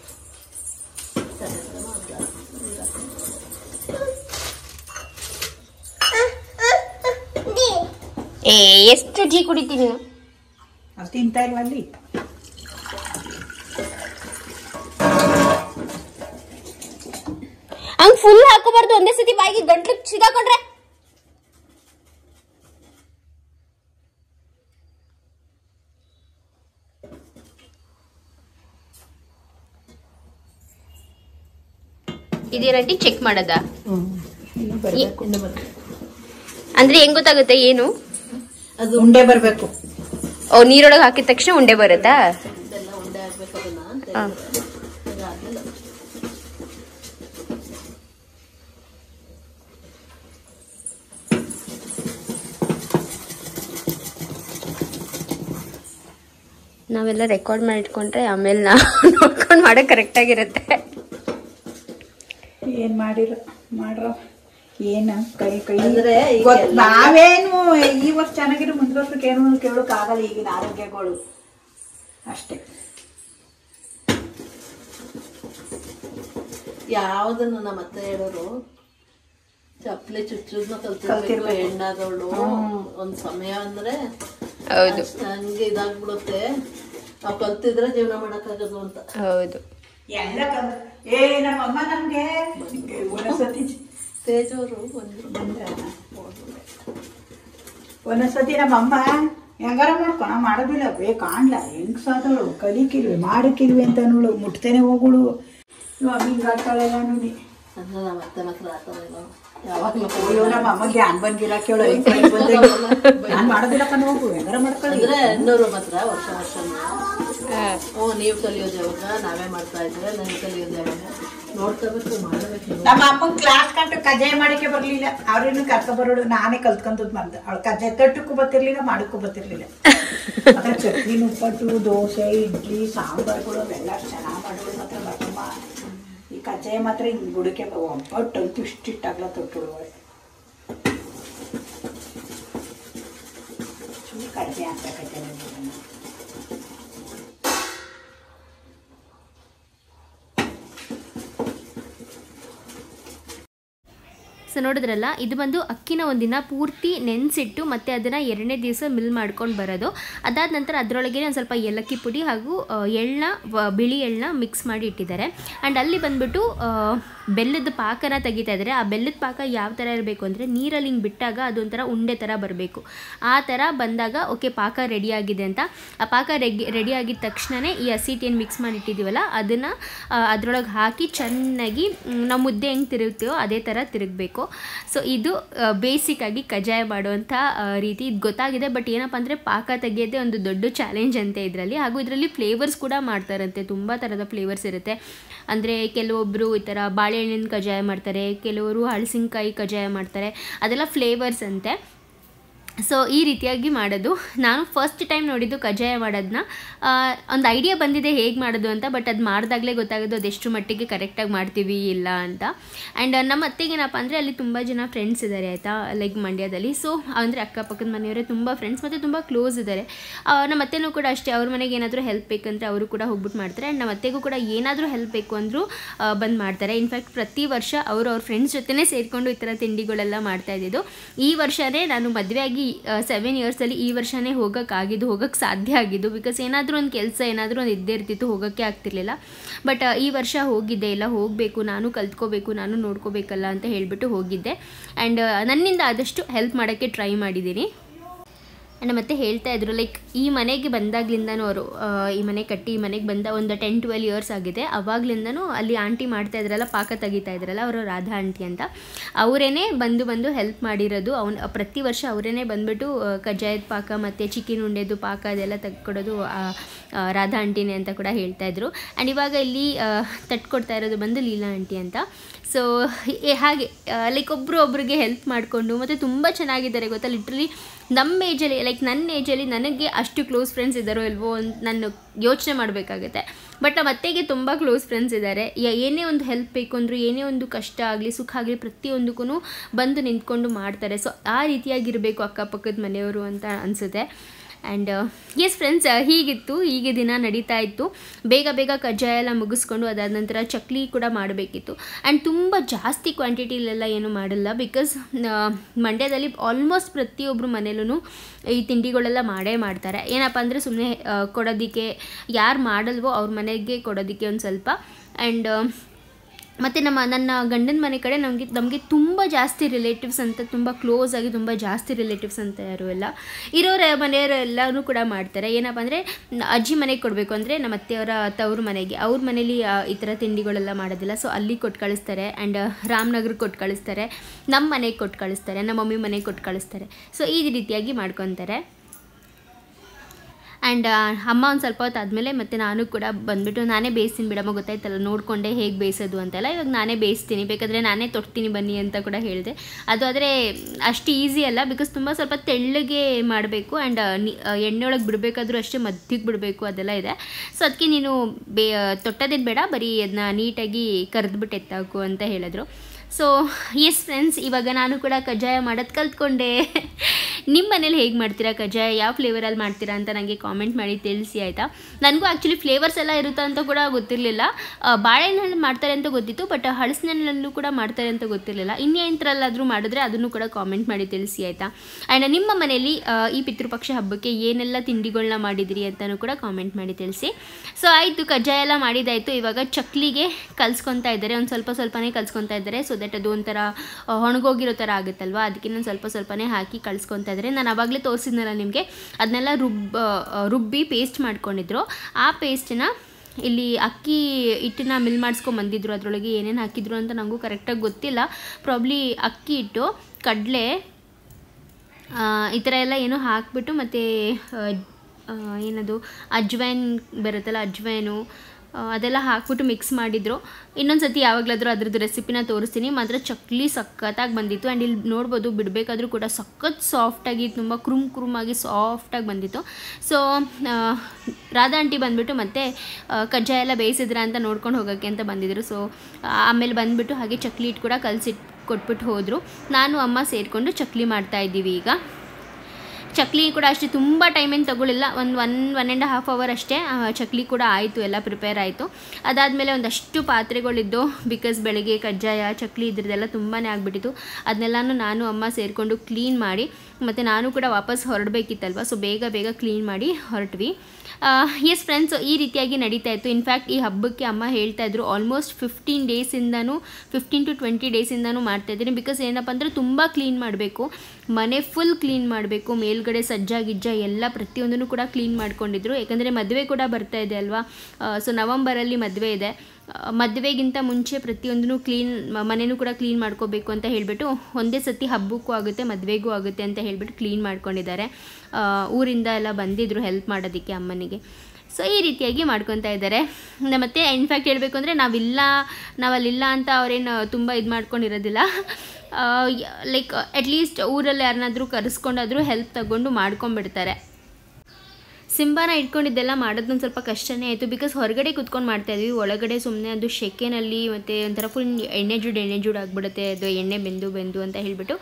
ಏ ಎಷ್ಟು ಟೀ ಕುಡಿತೀನಿ ನೀನು ಅದು ತಿಂತಾ ಇಲ್ವ ಅಲ್ಲಿ ಹಂಗ್ ಫುಲ್ ಹಾಕೋಬಾರ್ದು ಒಂದೇ ಸತಿ ಬಾಯಿಗೆ ಗಂಟ್ಲು ಸಿಗಾಕೊಂಡ್ರೆ ಇದೇನಂಟಿ ಚೆಕ್ ಮಾಡದ ಇನ್ನು ಬರ್ಬೇಕು ಇನ್ನು ಬರ್ಬೇಕು ಅಂದ್ರೆ ಹೆಂಗ್ ಗೊತ್ತಾಗುತ್ತೆ ಏನು ಅದು ಉಂಡೆ ಬರ್ಬೇಕು ಓ ನೀರೊಳಗೆ ಹಾಕಿದ ತಕ್ಷಣ ಉಂಡೆ ಬರುತ್ತಾ ಇದೆಲ್ಲ ಉಂಡೆ ಆಗ್ಬೇಕು ಅದನ್ನ ಅಂತ ಹಾ. ಹೇಳಿದ್ರೆ ಅದಾದ್ಮೇಲೆ ನಾವೆಲ್ಲ ರೆಕಾರ್ಡ್ ಮಾಡಿಟ್ಕೊಂಡ್ರೆ ಆಮೇಲೆ ನಾವು ನೋಡ್ಕೊಂಡು ಮಾಡಕ್ ಕರೆಕ್ಟ್ ಆಗಿರುತ್ತೆ ಏನ್ ಮಾಡಿರ ಮಾಡ್ರ ಏನ ಕೈ ಕೈ ಅಂದ್ರೆ ಈಗ ಗೊತ್- ಎಲ್ಲ- ನಾವೇನು ಈ ವರ್ಷ ಚೆನ್ನಾಗಿರೋ ಮುಂದ್ ವರ್ಷಕ್ಕೆ ಏನು ಕೇಳೋಕ್ ಆಗಲ್ಲ ಈಗಿನ ಆರೋಗ್ಯಗಳು ಅಷ್ಟೇ ಯಾವ್ದನ್ನ ನಮ್ಮ ಅತ್ತೆ ಹೇಳೋರು ಚಪ್ಲಿ ಚುಚ್ಚುದ್ನ ಕಲ್ತಿರ್ಬೇಕು ಕಲ್ತಿರ್ಬೇಕು. ಹೆಣ್ಣಾದವಳು ಹ್ಮ್. ಒಂದ್ ಸಮಯ ಅಂದ್ರೆ ಹೌದು ಅಷ್ಟ್ ಹಂಗೆ ಇದಾಗ್ಬಿಡುತ್ತೆ ನಾವ್ ಕಲ್ತಿದ್ರೆ ಜೀವನ ಮಾಡಕ್ಕಾಗದು ಅಂತ ಹೌದು ಎಲ್ಲ ಕಲ್ ಏ ನಮ್ಮಮ್ಮ ನಮ್ಗೆ ಒಂದೊಂದ್ಸತಿ ತೇಜ್ ಅವರು ಬಂದ್ರು ಬಂದ್ರ ಒಂದೊಂದ್ಸತಿ ನಮ್ಮಮ್ಮ ಹೆಂಗಾರ ಮಾಡ್ಕೊ ನಾ ಮಾಡೋದಿಲ್ಲ ಬೇ ಕಾಣ್ಲ ಹೆಂಗ್ ಸಾದಳು ಕಲಿಕಿಲ್ವಿ ಮಾಡಕ್ಕಿಲ್ವಿ ಅಂತ ಅನ್ನೋಳು ಮುಟ್ತೇನೆ ಹೋಗುಳು ಹಿಂಗಾಡ್ತಾಳೆ ನೋಡಿ ಅಂದ್ರೆ ನಮ್ಮ ಅತ್ತೆ ಮಾತ್ರ ಆತರ ಇಲ್ಲ ಯಾವಾಗ್ಲೂ ಅಯ್ಯೋ ನಮ್ಮ ಅಮ್ಮ ಜ್ಞಾನ ಬಂದಿಲ್ಲ ಕೇಳು ನಾನ್ ಮಾಡೋದಿಲ್ಲ ಕಣ್ ಹೋಗು ಹೆಂಗಾರ ಮಾಡ್ಕೊಳ್ಳಿ ಅಂದ್ರೆ ಇನ್ನೂರು ಮಾತ್ರ ವರ್ಷ ವರ್ಷ ಹ್ಞೂ ನೀವು ಕಲಿಯೋದು ಯಾವಾಗ ನಾವೇ ಮಾಡ್ತಾ ಇದ್ವಿ ನನಗೆ ಕಲಿಯೋದು ಯಾವಾಗ ನೋಡ್ಕೋಬೇಕು ಮಾಡಬೇಕು ನಮ್ಮ ಅಮ್ಮನ್ ಕ್ಲಾಸ್ ಕಂಡು ಕಜ್ಜಾಯ ಮಾಡಕ್ಕೆ ಬರ್ಲಿಲ್ಲ ಅವ್ರೇನು ಕರ್ಕ ಬರೋಳು ನಾನೇ ಕಲ್ತ್ಕೊಂತದ್ ಮಾಡ್ದೆ ಅವಳು ಕಜ್ಜಾಯ ತಟ್ಟಕ್ಕೂ ಬರ್ತಿರ್ಲಿಲ್ಲ ಮಾಡಕ್ಕೂ ಬರ್ತಿರ್ಲಿಲ್ಲ ಅದ್ರ ಚಟ್ನಿ ಉಪ್ಪಟ್ಟು ದೋಸೆ ಇಡ್ಲಿ ಸಾಂಬಾರ್ಗಳು ಅವೆಲ್ಲ ಚೆನ್ನಾಗಿ ಮಾಡೋಳು ಮಾತ್ರ ಬರ್ತಮ್ಮ ಈ ಕಜ್ಜಾಯ ಮಾತ್ರ ಹಿಂಗ್ ಬುಡಕ್ಕೆ ಒಬ್ಬಟ್ಟು ಅಂತೂ ಇಷ್ಟಿಟ್ಟಾಗ್ಲ ತೊಟ್ಟಳು ಚೂರು ಕಡಿಮೆ ಆಗ್ತಕ್ಕೈತೆ ನನಗೆ. ಸೊ ನೋಡಿದ್ರಲ್ಲ ಇದು ಬಂದು ಅಕ್ಕಿನ ಒಂದಿನ ಪೂರ್ತಿ ನೆನೆಸಿಟ್ಟು ಮತ್ತು ಅದನ್ನು ಎರಡನೇ ದಿವಸ ಮಿಲ್ ಮಾಡ್ಕೊಂಡು ಬರೋದು ಅದಾದ ನಂತರ ಅದರೊಳಗೆ ಒಂದು ಸ್ವಲ್ಪ ಏಲಕ್ಕಿ ಪುಡಿ ಹಾಗೂ ಆ, ಎಳ್ಳನ್ನ ವ- ಬಿಳಿ ಎಳ್ಳನ್ನ ಮಿಕ್ಸ್ ಮಾಡಿ ಇಟ್ಟಿದ್ದಾರೆ ಆ್ಯಂಡ್ ಅಲ್ಲಿ ಬಂದ್ಬಿಟ್ಟು ಆ, ಬೆಲ್ಲದ ಪಾಕನ ತೆಗಿತಾ ಇದ್ದಾರೆ ಆ ಬೆಲ್ಲದ ಪಾಕ ಯಾವ ಥರ ಇರಬೇಕು ಅಂದರೆ ನೀರಲ್ಲಿ ಹಿಂಗೆ ಬಿಟ್ಟಾಗ ಅದೊಂಥರ ಉಂಡೆ ಥರ ಬರಬೇಕು ಆ ಥರ ಬಂದಾಗ ಓಕೆ ಪಾಕ ರೆಡಿಯಾಗಿದೆ ಅಂತ ಆ ಪಾಕ ರೆಗಿ ರೆಡಿ ಆಗಿದ ತಕ್ಷಣವೇ ಈ ಹಸಿಟ್ಟು ಏನು ಮಿಕ್ಸ್ ಮಾಡಿ ಇಟ್ಟಿದ್ದೀವಲ್ಲ ಅದನ್ನು ಅದರೊಳಗೆ ಹಾಕಿ ಚೆನ್ನಾಗಿ ಮ್, ನಾವು ಮುದ್ದೆ ಹೆಂಗೆ ತಿರುಗ್ತೀವೋ ಅದೇ ಥರ ತಿರುಗಬೇಕು ಸೊ ಇದು ಬೇಸಿಕ್ಕಾಗಿ ಕಜ್ಜಾಯ ಮಾಡುವಂಥ ಆ, ರೀತಿ ಇದು ಗೊತ್ತಾಗಿದೆ ಬಟ್ ಏನಪ್ಪ ಅಂದರೆ ಪಾಕ ತೆಗೆಯೋದೇ ಒಂದು ದೊಡ್ಡ ಚಾಲೆಂಜ್ ಅಂತೆ ಇದರಲ್ಲಿ ಹಾಗೂ ಇದರಲ್ಲಿ ಫ್ಲೇವರ್ಸ್ ಕೂಡ ಮಾಡ್ತಾರಂತೆ ತುಂಬ ಥರದ ಫ್ಲೇವರ್ಸ್ ಇರುತ್ತೆ ಅಂದರೆ ಕೆಲವೊಬ್ಬರು ಈ ಥರ ಬಾಳೆಹಣ್ಣಿನ ಕಜ್ಜಾಯ ಮಾಡ್ತಾರೆ ಕೆಲವರು ಹಲಸಿನಕಾಯಿ ಕಜ್ಜಾಯ ಮಾಡ್ತಾರೆ ಅದೆಲ್ಲ ಫ್ಲೇವರ್ಸ್ ಅಂತೆ ಸೊ ಈ ರೀತಿಯಾಗಿ ಮಾಡೋದು ನಾನು ಫಸ್ಟ್ ಟೈಮ್ ನೋಡಿದ್ದು ಕಜ್ಜಾಯ ಮಾಡೋದನ್ನ ಒಂದು ಐಡಿಯಾ ಬಂದಿದೆ ಹೇಗೆ ಮಾಡೋದು ಅಂತ ಬಟ್ ಅದು ಮಾಡಿದಾಗಲೇ ಗೊತ್ತಾಗೋದು ಅದೆಷ್ಟು ಮಟ್ಟಿಗೆ ಕರೆಕ್ಟಾಗಿ ಮಾಡ್ತೀವಿ ಇಲ್ಲ ಅಂತ ಆ್ಯಂಡ್ ನಮ್ಮ ಅತ್ತೆಗೇನಪ್ಪ ಅಂದರೆ ಅಲ್ಲಿ ತುಂಬ ಜನ ಫ್ರೆಂಡ್ಸ್ ಇದ್ದಾರೆ ಆಯಿತಾ ಲೈಕ್ ಮಂಡ್ಯದಲ್ಲಿ ಸೊ ಅಂದರೆ ಅಕ್ಕಪಕ್ಕದ ಮನೆಯವರೇ ತುಂಬ ಫ್ರೆಂಡ್ಸ್ ಮತ್ತು ತುಂಬ ಕ್ಲೋಸ್ ಇದ್ದಾರೆ ಆ, ನಮ್ಮ ಅತ್ತೆನೂ ಕೂಡ ಅಷ್ಟೇ ಅವ್ರ ಮನೆಗೆ ಏನಾದರೂ ಹೆಲ್ಪ್ ಬೇಕಂದ್ರೆ ಅವರು ಕೂಡ ಹೋಗ್ಬಿಟ್ಟು ಮಾಡ್ತಾರೆ ಆ್ಯಂಡ್ ನಮ್ಮ ಅತ್ತೆಗೂ ಕೂಡ ಏನಾದರೂ ಹೆಲ್ಪ್ ಬೇಕು ಅಂದರೂ ಬಂದು ಮಾಡ್ತಾರೆ ಇನ್ಫ್ಯಾಕ್ಟ್ ಪ್ರತಿ ವರ್ಷ ಅವರು ಅವ್ರ ಫ್ರೆಂಡ್ಸ್ ಜೊತೆನೇ ಸೇರಿಕೊಂಡು ಈ ಥರ ತಿಂಡಿಗಳೆಲ್ಲ ಮಾಡ್ತಾ ಇದ್ದಿದ್ದು ಈ ವರ್ಷವೇ ನಾನು ಮದುವೆಯಾಗಿ ಸೆವೆನ್ ಇಯರ್ಸಲ್ಲಿ ಈ ವರ್ಷವೇ ಹೋಗೋಕ್ಕಾಗಿದ್ದು ಹೋಗೋಕ್ಕೆ ಸಾಧ್ಯ ಆಗಿದ್ದು ಬಿಕಾಸ್ ಏನಾದರೂ ಒಂದು ಕೆಲಸ ಏನಾದರೂ ಒಂದು ಇದ್ದೇ ಇರ್ತಿತ್ತು ಹೋಗೋಕ್ಕೆ ಆಗ್ತಿರ್ಲಿಲ್ಲ ಬಟ್ ಈ ವರ್ಷ ಹೋಗಿದ್ದೆ ಇಲ್ಲ ಹೋಗಬೇಕು ನಾನು ಕಲ್ತ್ಕೋಬೇಕು ನಾನು ನೋಡ್ಕೋಬೇಕಲ್ಲ ಅಂತ ಹೇಳಿಬಿಟ್ಟು ಹೋಗಿದ್ದೆ ಆ್ಯಂಡ್ ನನ್ನಿಂದ ಆದಷ್ಟು ಹೆಲ್ಪ್ ಮಾಡೋಕ್ಕೆ ಟ್ರೈ ಮಾಡಿದ್ದೀನಿ ಆ್ಯಂಡ್ ಮತ್ತೆ ಹೇಳ್ತಾ ಇದ್ರು ಲೈಕ್ ಈ ಮನೆಗೆ ಬಂದಾಗ್ಲಿಂದನೂ ಅವರು ಈ ಮನೆ ಕಟ್ಟಿ ಈ ಮನೆಗೆ ಬಂದ ಒಂದು ಟೆನ್ ಟ್ವೆಲ್ ಇಯರ್ಸ್ ಆಗಿದೆ ಅವಾಗ್ಲಿಂದನೂ ಅಲ್ಲಿ ಆಂಟಿ ಮಾಡ್ತಾ ಇದ್ರಲ್ಲ ಪಾಕ ತೆಗಿತಾ ಇದ್ರಲ್ಲ ಅವರು ರಾಧಾ ಆಂಟಿ ಅಂತ ಅವರೇನೆ ಬಂದು ಬಂದು ಹೆಲ್ಪ್ ಮಾಡಿರೋದು ಅವ್ನು ಪ್ರತಿ ವರ್ಷ ಅವರೇನೆ ಬಂದ್ಬಿಟ್ಟು ಆ, ಕಜ್ಜಾಯದ ಪಾಕ ಮತ್ತು ಚಿಕನ್ ಉಂಡೆದು ಪಾಕ ಅದೆಲ್ಲ ತೆಗ್ಕೊಡೋದು ಆ, ಆ, ರಾಧಾ ಆಂಟಿನೇ ಅಂತ ಕೂಡ ಹೇಳ್ತಾ ಇದ್ರು ಆ್ಯಂಡ್ ಇವಾಗ ಇಲ್ಲಿ ಆ, ತಟ್ಕೊಡ್ತಾ ಇರೋದು ಬಂದು ಲೀಲಾ ಆಂಟಿ ಅಂತ ಸೊ ಹಾಗೆ ಲೈಕ್ ಒಬ್ಬರು ಒಬ್ರಿಗೆ ಹೆಲ್ಪ್ ಮಾಡಿಕೊಂಡು ಮತ್ತು ತುಂಬ ಚೆನ್ನಾಗಿದ್ದಾರೆ ಗೊತ್ತಾ ಲಿಟ್ರಲಿ ನಮ್ಮ ಏಜಲ್ಲಿ ಲೈಕ್ ನನ್ನ ಏಜಲ್ಲಿ ನನಗೆ ಅಷ್ಟು ಕ್ಲೋಸ್ ಫ್ರೆಂಡ್ಸ್ ಇದ್ದಾರೋ ಇಲ್ವೋ ಅಂತ ನಾನು ಯೋಚನೆ ಮಾಡಬೇಕಾಗುತ್ತೆ ಬಟ್ ನಮ್ಮ ಅತ್ತೆಗೆ ತುಂಬ ಕ್ಲೋಸ್ ಫ್ರೆಂಡ್ಸ್ ಇದ್ದಾರೆ ಯ- ಏನೇ ಒಂದು ಹೆಲ್ಪ್ ಬೇಕು ಅಂದರೂ ಏನೇ ಒಂದು ಕಷ್ಟ ಆಗಲಿ ಸುಖ ಆಗಲಿ ಪ್ರತಿಯೊಂದಕ್ಕೂ ಬಂದು ನಿಂತ್ಕೊಂಡು ಮಾಡ್ತಾರೆ ಸೊ ಆ ರೀತಿಯಾಗಿರಬೇಕು ಅಕ್ಕಪಕ್ಕದ ಮನೆಯವರು ಅಂತ ಅನಿಸುತ್ತೆ ಆ್ಯಂಡ್ ಎಸ್ ಫ್ರೆಂಡ್ಸ್ ಹೀಗಿತ್ತು ಹೀಗೆ ದಿನ ನಡೀತಾ ಇತ್ತು ಬೇಗ ಬೇಗ ಕಜ್ಜಾಯ ಎಲ್ಲ ಮುಗಿಸ್ಕೊಂಡು ಅದಾದ ನಂತರ ಚಕ್ಲಿ ಕೂಡ ಮಾಡಬೇಕಿತ್ತು ಆ್ಯಂಡ್ ತುಂಬ ಜಾಸ್ತಿ ಕ್ವಾಂಟಿಟಿಲೆಲ್ಲ ಏನು ಮಾಡಲ್ಲ ಬಿಕಾಸ್ ಮಂಡ್ಯದಲ್ಲಿ ಆಲ್ಮೋಸ್ಟ್ ಪ್ರತಿಯೊಬ್ಬರು ಮನೇಲೂ ಈ ತಿಂಡಿಗಳೆಲ್ಲ ಮಾಡೇ ಮಾಡ್ತಾರೆ ಏನಪ್ಪ ಅಂದರೆ ಸುಮ್ಮನೆ ಕೊಡೋದಕ್ಕೆ ಯಾರು ಮಾಡಲ್ವೋ ಅವ್ರ ಮನೆಗೆ ಕೊಡೋದಕ್ಕೆ ಒಂದು ಸ್ವಲ್ಪ ಆ್ಯಂಡ್ ಮತ್ತು ನಮ್ಮ ನನ್ನ ಗಂಡನ ಮನೆ ಕಡೆ ನಮಗೆ ನಮಗೆ ತುಂಬ ಜಾಸ್ತಿ ರಿಲೇಟಿವ್ಸ್ ಅಂತ ತುಂಬ ಕ್ಲೋಸ್ ಆಗಿ ತುಂಬ ಜಾಸ್ತಿ ರಿಲೇಟಿವ್ಸ್ ಅಂತ ಯಾರು ಎಲ್ಲ ಇರೋರ ಮನೆಯವರು ಎಲ್ಲರೂ ಕೂಡ ಮಾಡ್ತಾರೆ ಏನಪ್ಪ ಅಂದರೆ ಅಜ್ಜಿ ಮನೆಗೆ ಕೊಡಬೇಕು ಅಂದರೆ ನಮ್ಮ ಅತ್ತೆಯವರ ತವ್ರ ಮನೆಗೆ ಅವ್ರ ಮನೇಲಿ ಆ, ಈ ಥರ ತಿಂಡಿಗಳೆಲ್ಲ ಮಾಡೋದಿಲ್ಲ ಸೊ ಅಲ್ಲಿ ಕೊಟ್ಟು ಕಳಿಸ್ತಾರೆ ಆ್ಯಂಡ್ ರಾಮನಗರಕ್ಕೆ ಕೊಟ್ಟು ಕಳಿಸ್ತಾರೆ ನಮ್ಮ ಮನೆಗೆ ಕೊಟ್ಟು ಕಳಿಸ್ತಾರೆ ನಮ್ಮ ಮಮ್ಮಿ ಮನೆಗೆ ಕೊಟ್ಟು ಕಳಿಸ್ತಾರೆ ಸೊ ಈ ರೀತಿಯಾಗಿ ಮಾಡ್ಕೊತಾರೆ ಆ್ಯಂಡ್ ಅಮ್ಮ ಒಂದು ಸ್ವಲ್ಪ ಹೊತ್ತು ಆದಮೇಲೆ ಮತ್ತೆ ನಾನು ಕೂಡ ಬಂದುಬಿಟ್ಟು ನಾನೇ ಬೇಯಿಸ್ತೀನಿ ಬಿಡಮ್ಮ ಗೊತ್ತಾಯ್ತಲ್ಲ ನೋಡಿಕೊಂಡೆ ಹೇಗೆ ಬೇಯಿಸೋದು ಅಂತೆಲ್ಲ ಇವಾಗ ನಾನೇ ಬೇಯಿಸ್ತೀನಿ ಬೇಕಾದರೆ ನಾನೇ ತೊಡ್ತೀನಿ ಬನ್ನಿ ಅಂತ ಕೂಡ ಹೇಳಿದೆ ಅದು ಆದರೆ ಅಷ್ಟು ಈಸಿ ಅಲ್ಲ ಬಿಕಾಸ್ ತುಂಬ ಸ್ವಲ್ಪ ತೆಳ್ಳಗೆ ಮಾಡಬೇಕು ಆ್ಯಂಡ್ ಎಣ್ಣೆ ಒಳಗೆ ಬಿಡಬೇಕಾದ್ರೂ ಅಷ್ಟೇ ಮಧ್ಯಕ್ಕೆ ಬಿಡಬೇಕು ಅದೆಲ್ಲ ಇದೆ ಸೊ ಅದಕ್ಕೆ ನೀನು ಬೇ ತೊಟ್ಟದೇನು ಬೇಡ ಬರೀ ಅದನ್ನ ನೀಟಾಗಿ ಕರೆದ್ಬಿಟ್ಟು ಎತ್ತಾಕು ಅಂತ ಹೇಳಿದ್ರು ಸೊ ಎಸ್ ಫ್ರೆಂಡ್ಸ್ ಇವಾಗ ನಾನು ಕೂಡ ಕಜ್ಜಾಯ ಮಾಡೋದು ಕಲ್ತ್ಕೊಂಡೆ ನಿಮ್ಮ ಮನೇಲಿ ಹೇಗೆ ಮಾಡ್ತೀರಾ ಕಜ್ಜಾಯ ಯಾವ ಫ್ಲೇವರಲ್ಲಿ ಮಾಡ್ತೀರಾ ಅಂತ ನನಗೆ ಕಾಮೆಂಟ್ ಮಾಡಿ ತಿಳಿಸಿ ಆಯಿತಾ ನನಗೂ ಆ್ಯಕ್ಚುಲಿ ಫ್ಲೇವರ್ಸ್ ಎಲ್ಲ ಇರುತ್ತಾ ಅಂತ ಕೂಡ ಗೊತ್ತಿರಲಿಲ್ಲ ಬಾಳೆಹಣ್ಣು ಮಾಡ್ತಾರೆ ಅಂತ ಗೊತ್ತಿತ್ತು ಬಟ್ ಹಳಸಿನಲ್ಲೂ ಕೂಡ ಮಾಡ್ತಾರೆ ಅಂತ ಗೊತ್ತಿರಲಿಲ್ಲ ಇನ್ನೇಂತರಲ್ಲಾದರೂ ಮಾಡಿದ್ರೆ ಅದನ್ನು ಕೂಡ ಕಾಮೆಂಟ್ ಮಾಡಿ ತಿಳಿಸಿ ಆಯಿತಾ ಆ್ಯಂಡ್ ನಿಮ್ಮ ಮನೇಲಿ ಆ, ಈ ಪಿತೃಪಕ್ಷ ಹಬ್ಬಕ್ಕೆ ಏನೆಲ್ಲ ತಿಂಡಿಗಳನ್ನ ಮಾಡಿದಿರಿ ಅಂತಲೂ ಕೂಡ ಕಾಮೆಂಟ್ ಮಾಡಿ ತಿಳಿಸಿ ಸೊ ಆಯಿತು ಕಜ್ಜಾಯ ಎಲ್ಲ ಮಾಡಿದಾಯಿತು ಇವಾಗ ಚಕ್ಲಿಗೆ ಕಲ್ಸ್ಕೊತಾ ಇದ್ದಾರೆ ಒಂದು ಸ್ವಲ್ಪ ಸ್ವಲ್ಪನೇ ಕಲ್ಸ್ಕೊತಾ ಇದ್ದಾರೆ ಸೊ ದಟ್ ಅದು ಒಂಥರ ಆ, ಒಣಗೋಗಿರೋ ಥರ ಆಗುತ್ತಲ್ವ ಅದಕ್ಕೆ ನಾನು ಸ್ವಲ್ಪ ಸ್ವಲ್ಪನೇ ಹಾಕಿ ಕಳ್ಸ್ಕೊತಾ ಇದ್ದಾರೆ ನಾನು ಆವಾಗಲೇ ತೋರಿಸಿದ್ನಲ್ಲ ನಿಮಗೆ ಅದನ್ನೆಲ್ಲ ರುಬ್ ಆ, ರುಬ್ಬಿ ಪೇಸ್ಟ್ ಮಾಡ್ಕೊಂಡಿದ್ರು ಆ ಪೇಸ್ಟನ್ನ ಇಲ್ಲಿ ಅಕ್ಕಿ ಹಿಟ್ಟನ್ನ ಮಿಲ್ ಮಾಡಿಸ್ಕೊಂಡ್ ಬಂದಿದ್ರು ಅದರೊಳಗೆ ಏನೇನು ಹಾಕಿದ್ರು ಅಂತ ನನಗೂ ಕರೆಕ್ಟಾಗಿ ಗೊತ್ತಿಲ್ಲ ಪ್ರಾಬ್ಲಿ ಅಕ್ಕಿ ಹಿಟ್ಟು ಕಡಲೆ ಈ ಥರ ಎಲ್ಲ ಏನೋ ಹಾಕಿಬಿಟ್ಟು ಮತ್ತು ಏನದು ಅಜ್ವೈನ್ ಬರುತ್ತಲ್ಲ ಅಜ್ವೈನು ಆ, ಅದೆಲ್ಲ ಹಾಕ್ಬಿಟ್ಟು ಮಿಕ್ಸ್ ಮಾಡಿದ್ರು ಇನ್ನೊಂದು ಸತಿ ಯಾವಾಗಲಾದರೂ ಅದ್ರದ್ದು ರೆಸಿಪಿನ ತೋರಿಸ್ತೀನಿ ಮಾತ್ರ ಚಕ್ಲಿ ಸಖತ್ತಾಗಿ ಬಂದಿತ್ತು ಆ್ಯಂಡ್ ಇಲ್ಲಿ ನೋಡ್ಬೋದು ಬಿಡಬೇಕಾದ್ರೂ ಕೂಡ ಸಖತ್ ಸಾಫ್ಟಾಗಿ ತುಂಬ ಕ್ರುಮ್ ಕ್ರುಮಾಗಿ ಸಾಫ್ಟಾಗಿ ಬಂದಿತ್ತು ಸೊ ರಾಧಾ ಆಂಟಿ ಬಂದುಬಿಟ್ಟು ಮತ್ತೆ ಆ, ಕಜ್ಜಾಯ ಎಲ್ಲ ಬೇಯಿಸಿದ್ರ ಅಂತ ನೋಡ್ಕೊಂಡು ಹೋಗೋಕ್ಕೆ ಅಂತ ಬಂದಿದ್ರು ಸೊ ಆಮೇಲೆ ಬಂದುಬಿಟ್ಟು ಹಾಗೆ ಚಕ್ಲಿ ಹಿಟ್ಟು ಕೂಡ ಕಲಸಿಟ್ಟು ಕೊಟ್ಬಿಟ್ಟು ಹೋದರು ನಾನು ಅಮ್ಮ ಸೇರಿಕೊಂಡು ಚಕ್ಲಿ ಮಾಡ್ತಾ ಇದ್ದೀವಿ ಈಗ ಚಕ್ಲಿ ಕೂಡ ಅಷ್ಟೇ ತುಂಬ ಟೈಮೇನು ತಗೊಳ್ಳಿಲ್ಲ ಒಂದು one one and half hour ಅಷ್ಟೇ ಆ, ಚಕ್ಲಿ ಕೂಡ ಆಯಿತು ಎಲ್ಲ ಪ್ರಿಪೇರ್ ಆಯಿತು ಅದಾದಮೇಲೆ ಒಂದಷ್ಟು ಪಾತ್ರೆಗಳಿದ್ದು ಬಿಕಾಸ್ ಬೆಳಗ್ಗೆ ಕಜ್ಜಾಯ ಚಕ್ಲಿ ಇದ್ರದ್ದೆಲ್ಲ ತುಂಬಾ ಆಗಿಬಿಟ್ಟಿತ್ತು ಅದನ್ನೆಲ್ಲನೂ ನಾನು ಅಮ್ಮ ಸೇರಿಕೊಂಡು ಕ್ಲೀನ್ ಮಾಡಿ ಮತ್ತು ನಾನು ಕೂಡ ವಾಪಸ್ ಹೊರಡಬೇಕಿತ್ತಲ್ವ ಸೊ ಬೇಗ ಬೇಗ ಕ್ಲೀನ್ ಮಾಡಿ ಹೊರಟ್ವಿ ಎಸ್ ಫ್ರೆಂಡ್ಸ್ ಈ ರೀತಿಯಾಗಿ ನಡೀತಾ ಇತ್ತು ಇನ್ಫ್ಯಾಕ್ಟ್ ಈ ಹಬ್ಬಕ್ಕೆ ಅಮ್ಮ ಹೇಳ್ತಾ ಇದ್ರು ಆಲ್ಮೋಸ್ಟ್ ಫಿಫ್ಟೀನ್ ಡೇಸಿಂದನೂ ಫಿಫ್ಟೀನ್ ಟು ಟ್ವೆಂಟಿ ಡೇಸಿಂದನೂ ಮಾಡ್ತಾಯಿದ್ದೀನಿ ಬಿಕಾಸ್ ಏನಪ್ಪ ಅಂದರೆ ತುಂಬ ಕ್ಲೀನ್ ಮಾಡಬೇಕು ಮನೆ ಫುಲ್ ಕ್ಲೀನ್ ಮಾಡಬೇಕು ಮೇಲ್ಗಡೆ ಸಜ್ಜಾ ಗಿಜ್ಜ ಎಲ್ಲ ಪ್ರತಿಯೊಂದನ್ನು ಕೂಡ ಕ್ಲೀನ್ ಮಾಡ್ಕೊಂಡಿದ್ರು ಯಾಕಂದರೆ ಮದುವೆ ಕೂಡ ಬರ್ತಾ ಇದೆ ಅಲ್ವಾ ಸೊ ನವಂಬರಲ್ಲಿ ಮದುವೆ ಇದೆ ಆ, ಮದುವೆಗಿಂತ ಮುಂಚೆ ಪ್ರತಿಯೊಂದನ್ನು ಕ್ಲೀನ್ ಮನೆಯೂ ಕೂಡ ಕ್ಲೀನ್ ಮಾಡ್ಕೋಬೇಕು ಅಂತ ಹೇಳಿಬಿಟ್ಟು ಒಂದೇ ಸತಿ ಹಬ್ಬಕ್ಕೂ ಆಗುತ್ತೆ ಮದುವೆಗೂ ಆಗುತ್ತೆ ಅಂತ ಹೇಳಿಬಿಟ್ಟು ಕ್ಲೀನ್ ಮಾಡ್ಕೊಂಡಿದ್ದಾರೆ ಆ, ಊರಿಂದ ಎಲ್ಲ ಬಂದಿದ್ರು ಹೆಲ್ಪ್ ಮಾಡೋದಕ್ಕೆ ಅಮ್ಮನಿಗೆ ಸೊ ಈ ರೀತಿಯಾಗಿ ಮಾಡ್ಕೊತಾ ಇದ್ದಾರೆ ನ- ಮತ್ತೆ ಇನ್ಫ್ಯಾಕ್ಟ್ ಹೇಳಬೇಕು ಅಂದರೆ ನಾವಿಲ್ಲ ನಾವಲ್ಲಿಲ್ಲ ಅಂತ ಅವ್ರೇನು ತುಂಬ ಇದು ಮಾಡ್ಕೊಂಡಿರೋದಿಲ್ಲ ಲೈಕ್ ಅಟ್ಲೀಸ್ಟ್ ಊರಲ್ಲಿ ಯಾರನ್ನಾದರೂ ಕರೆಸ್ಕೊಂಡಾದರೂ ಹೆಲ್ಪ್ ತಗೊಂಡು ಮಾಡ್ಕೊಂಡ್ಬಿಡ್ತಾರೆ ಸಿಂಬಾನ ಇಟ್ಕೊಂಡಿದ್ದೆಲ್ಲ ಮಾಡೋದೊಂದು ಸ್ವಲ್ಪ ಕಷ್ಟನೇ ಆಯಿತು ಬಿಕಾಸ್ ಹೊರಗಡೆ ಕುತ್ಕೊಂಡು ಮಾಡ್ತಾಯಿದ್ವಿ ಒಳಗಡೆ ಸುಮ್ಮನೆ ಅದು ಶೆಕೆನಲ್ಲಿ ಮತ್ತು ಒಂಥರ ಫುಲ್ ಎಣ್ಣೆ ಜುಡ್ ಎಣ್ಣೆ ಜುಡ್ ಆಗಿಬಿಡುತ್ತೆ ಅದು ಎಣ್ಣೆ ಬೆಂದು ಬೆಂದು ಅಂತ ಹೇಳಿಬಿಟ್ಟು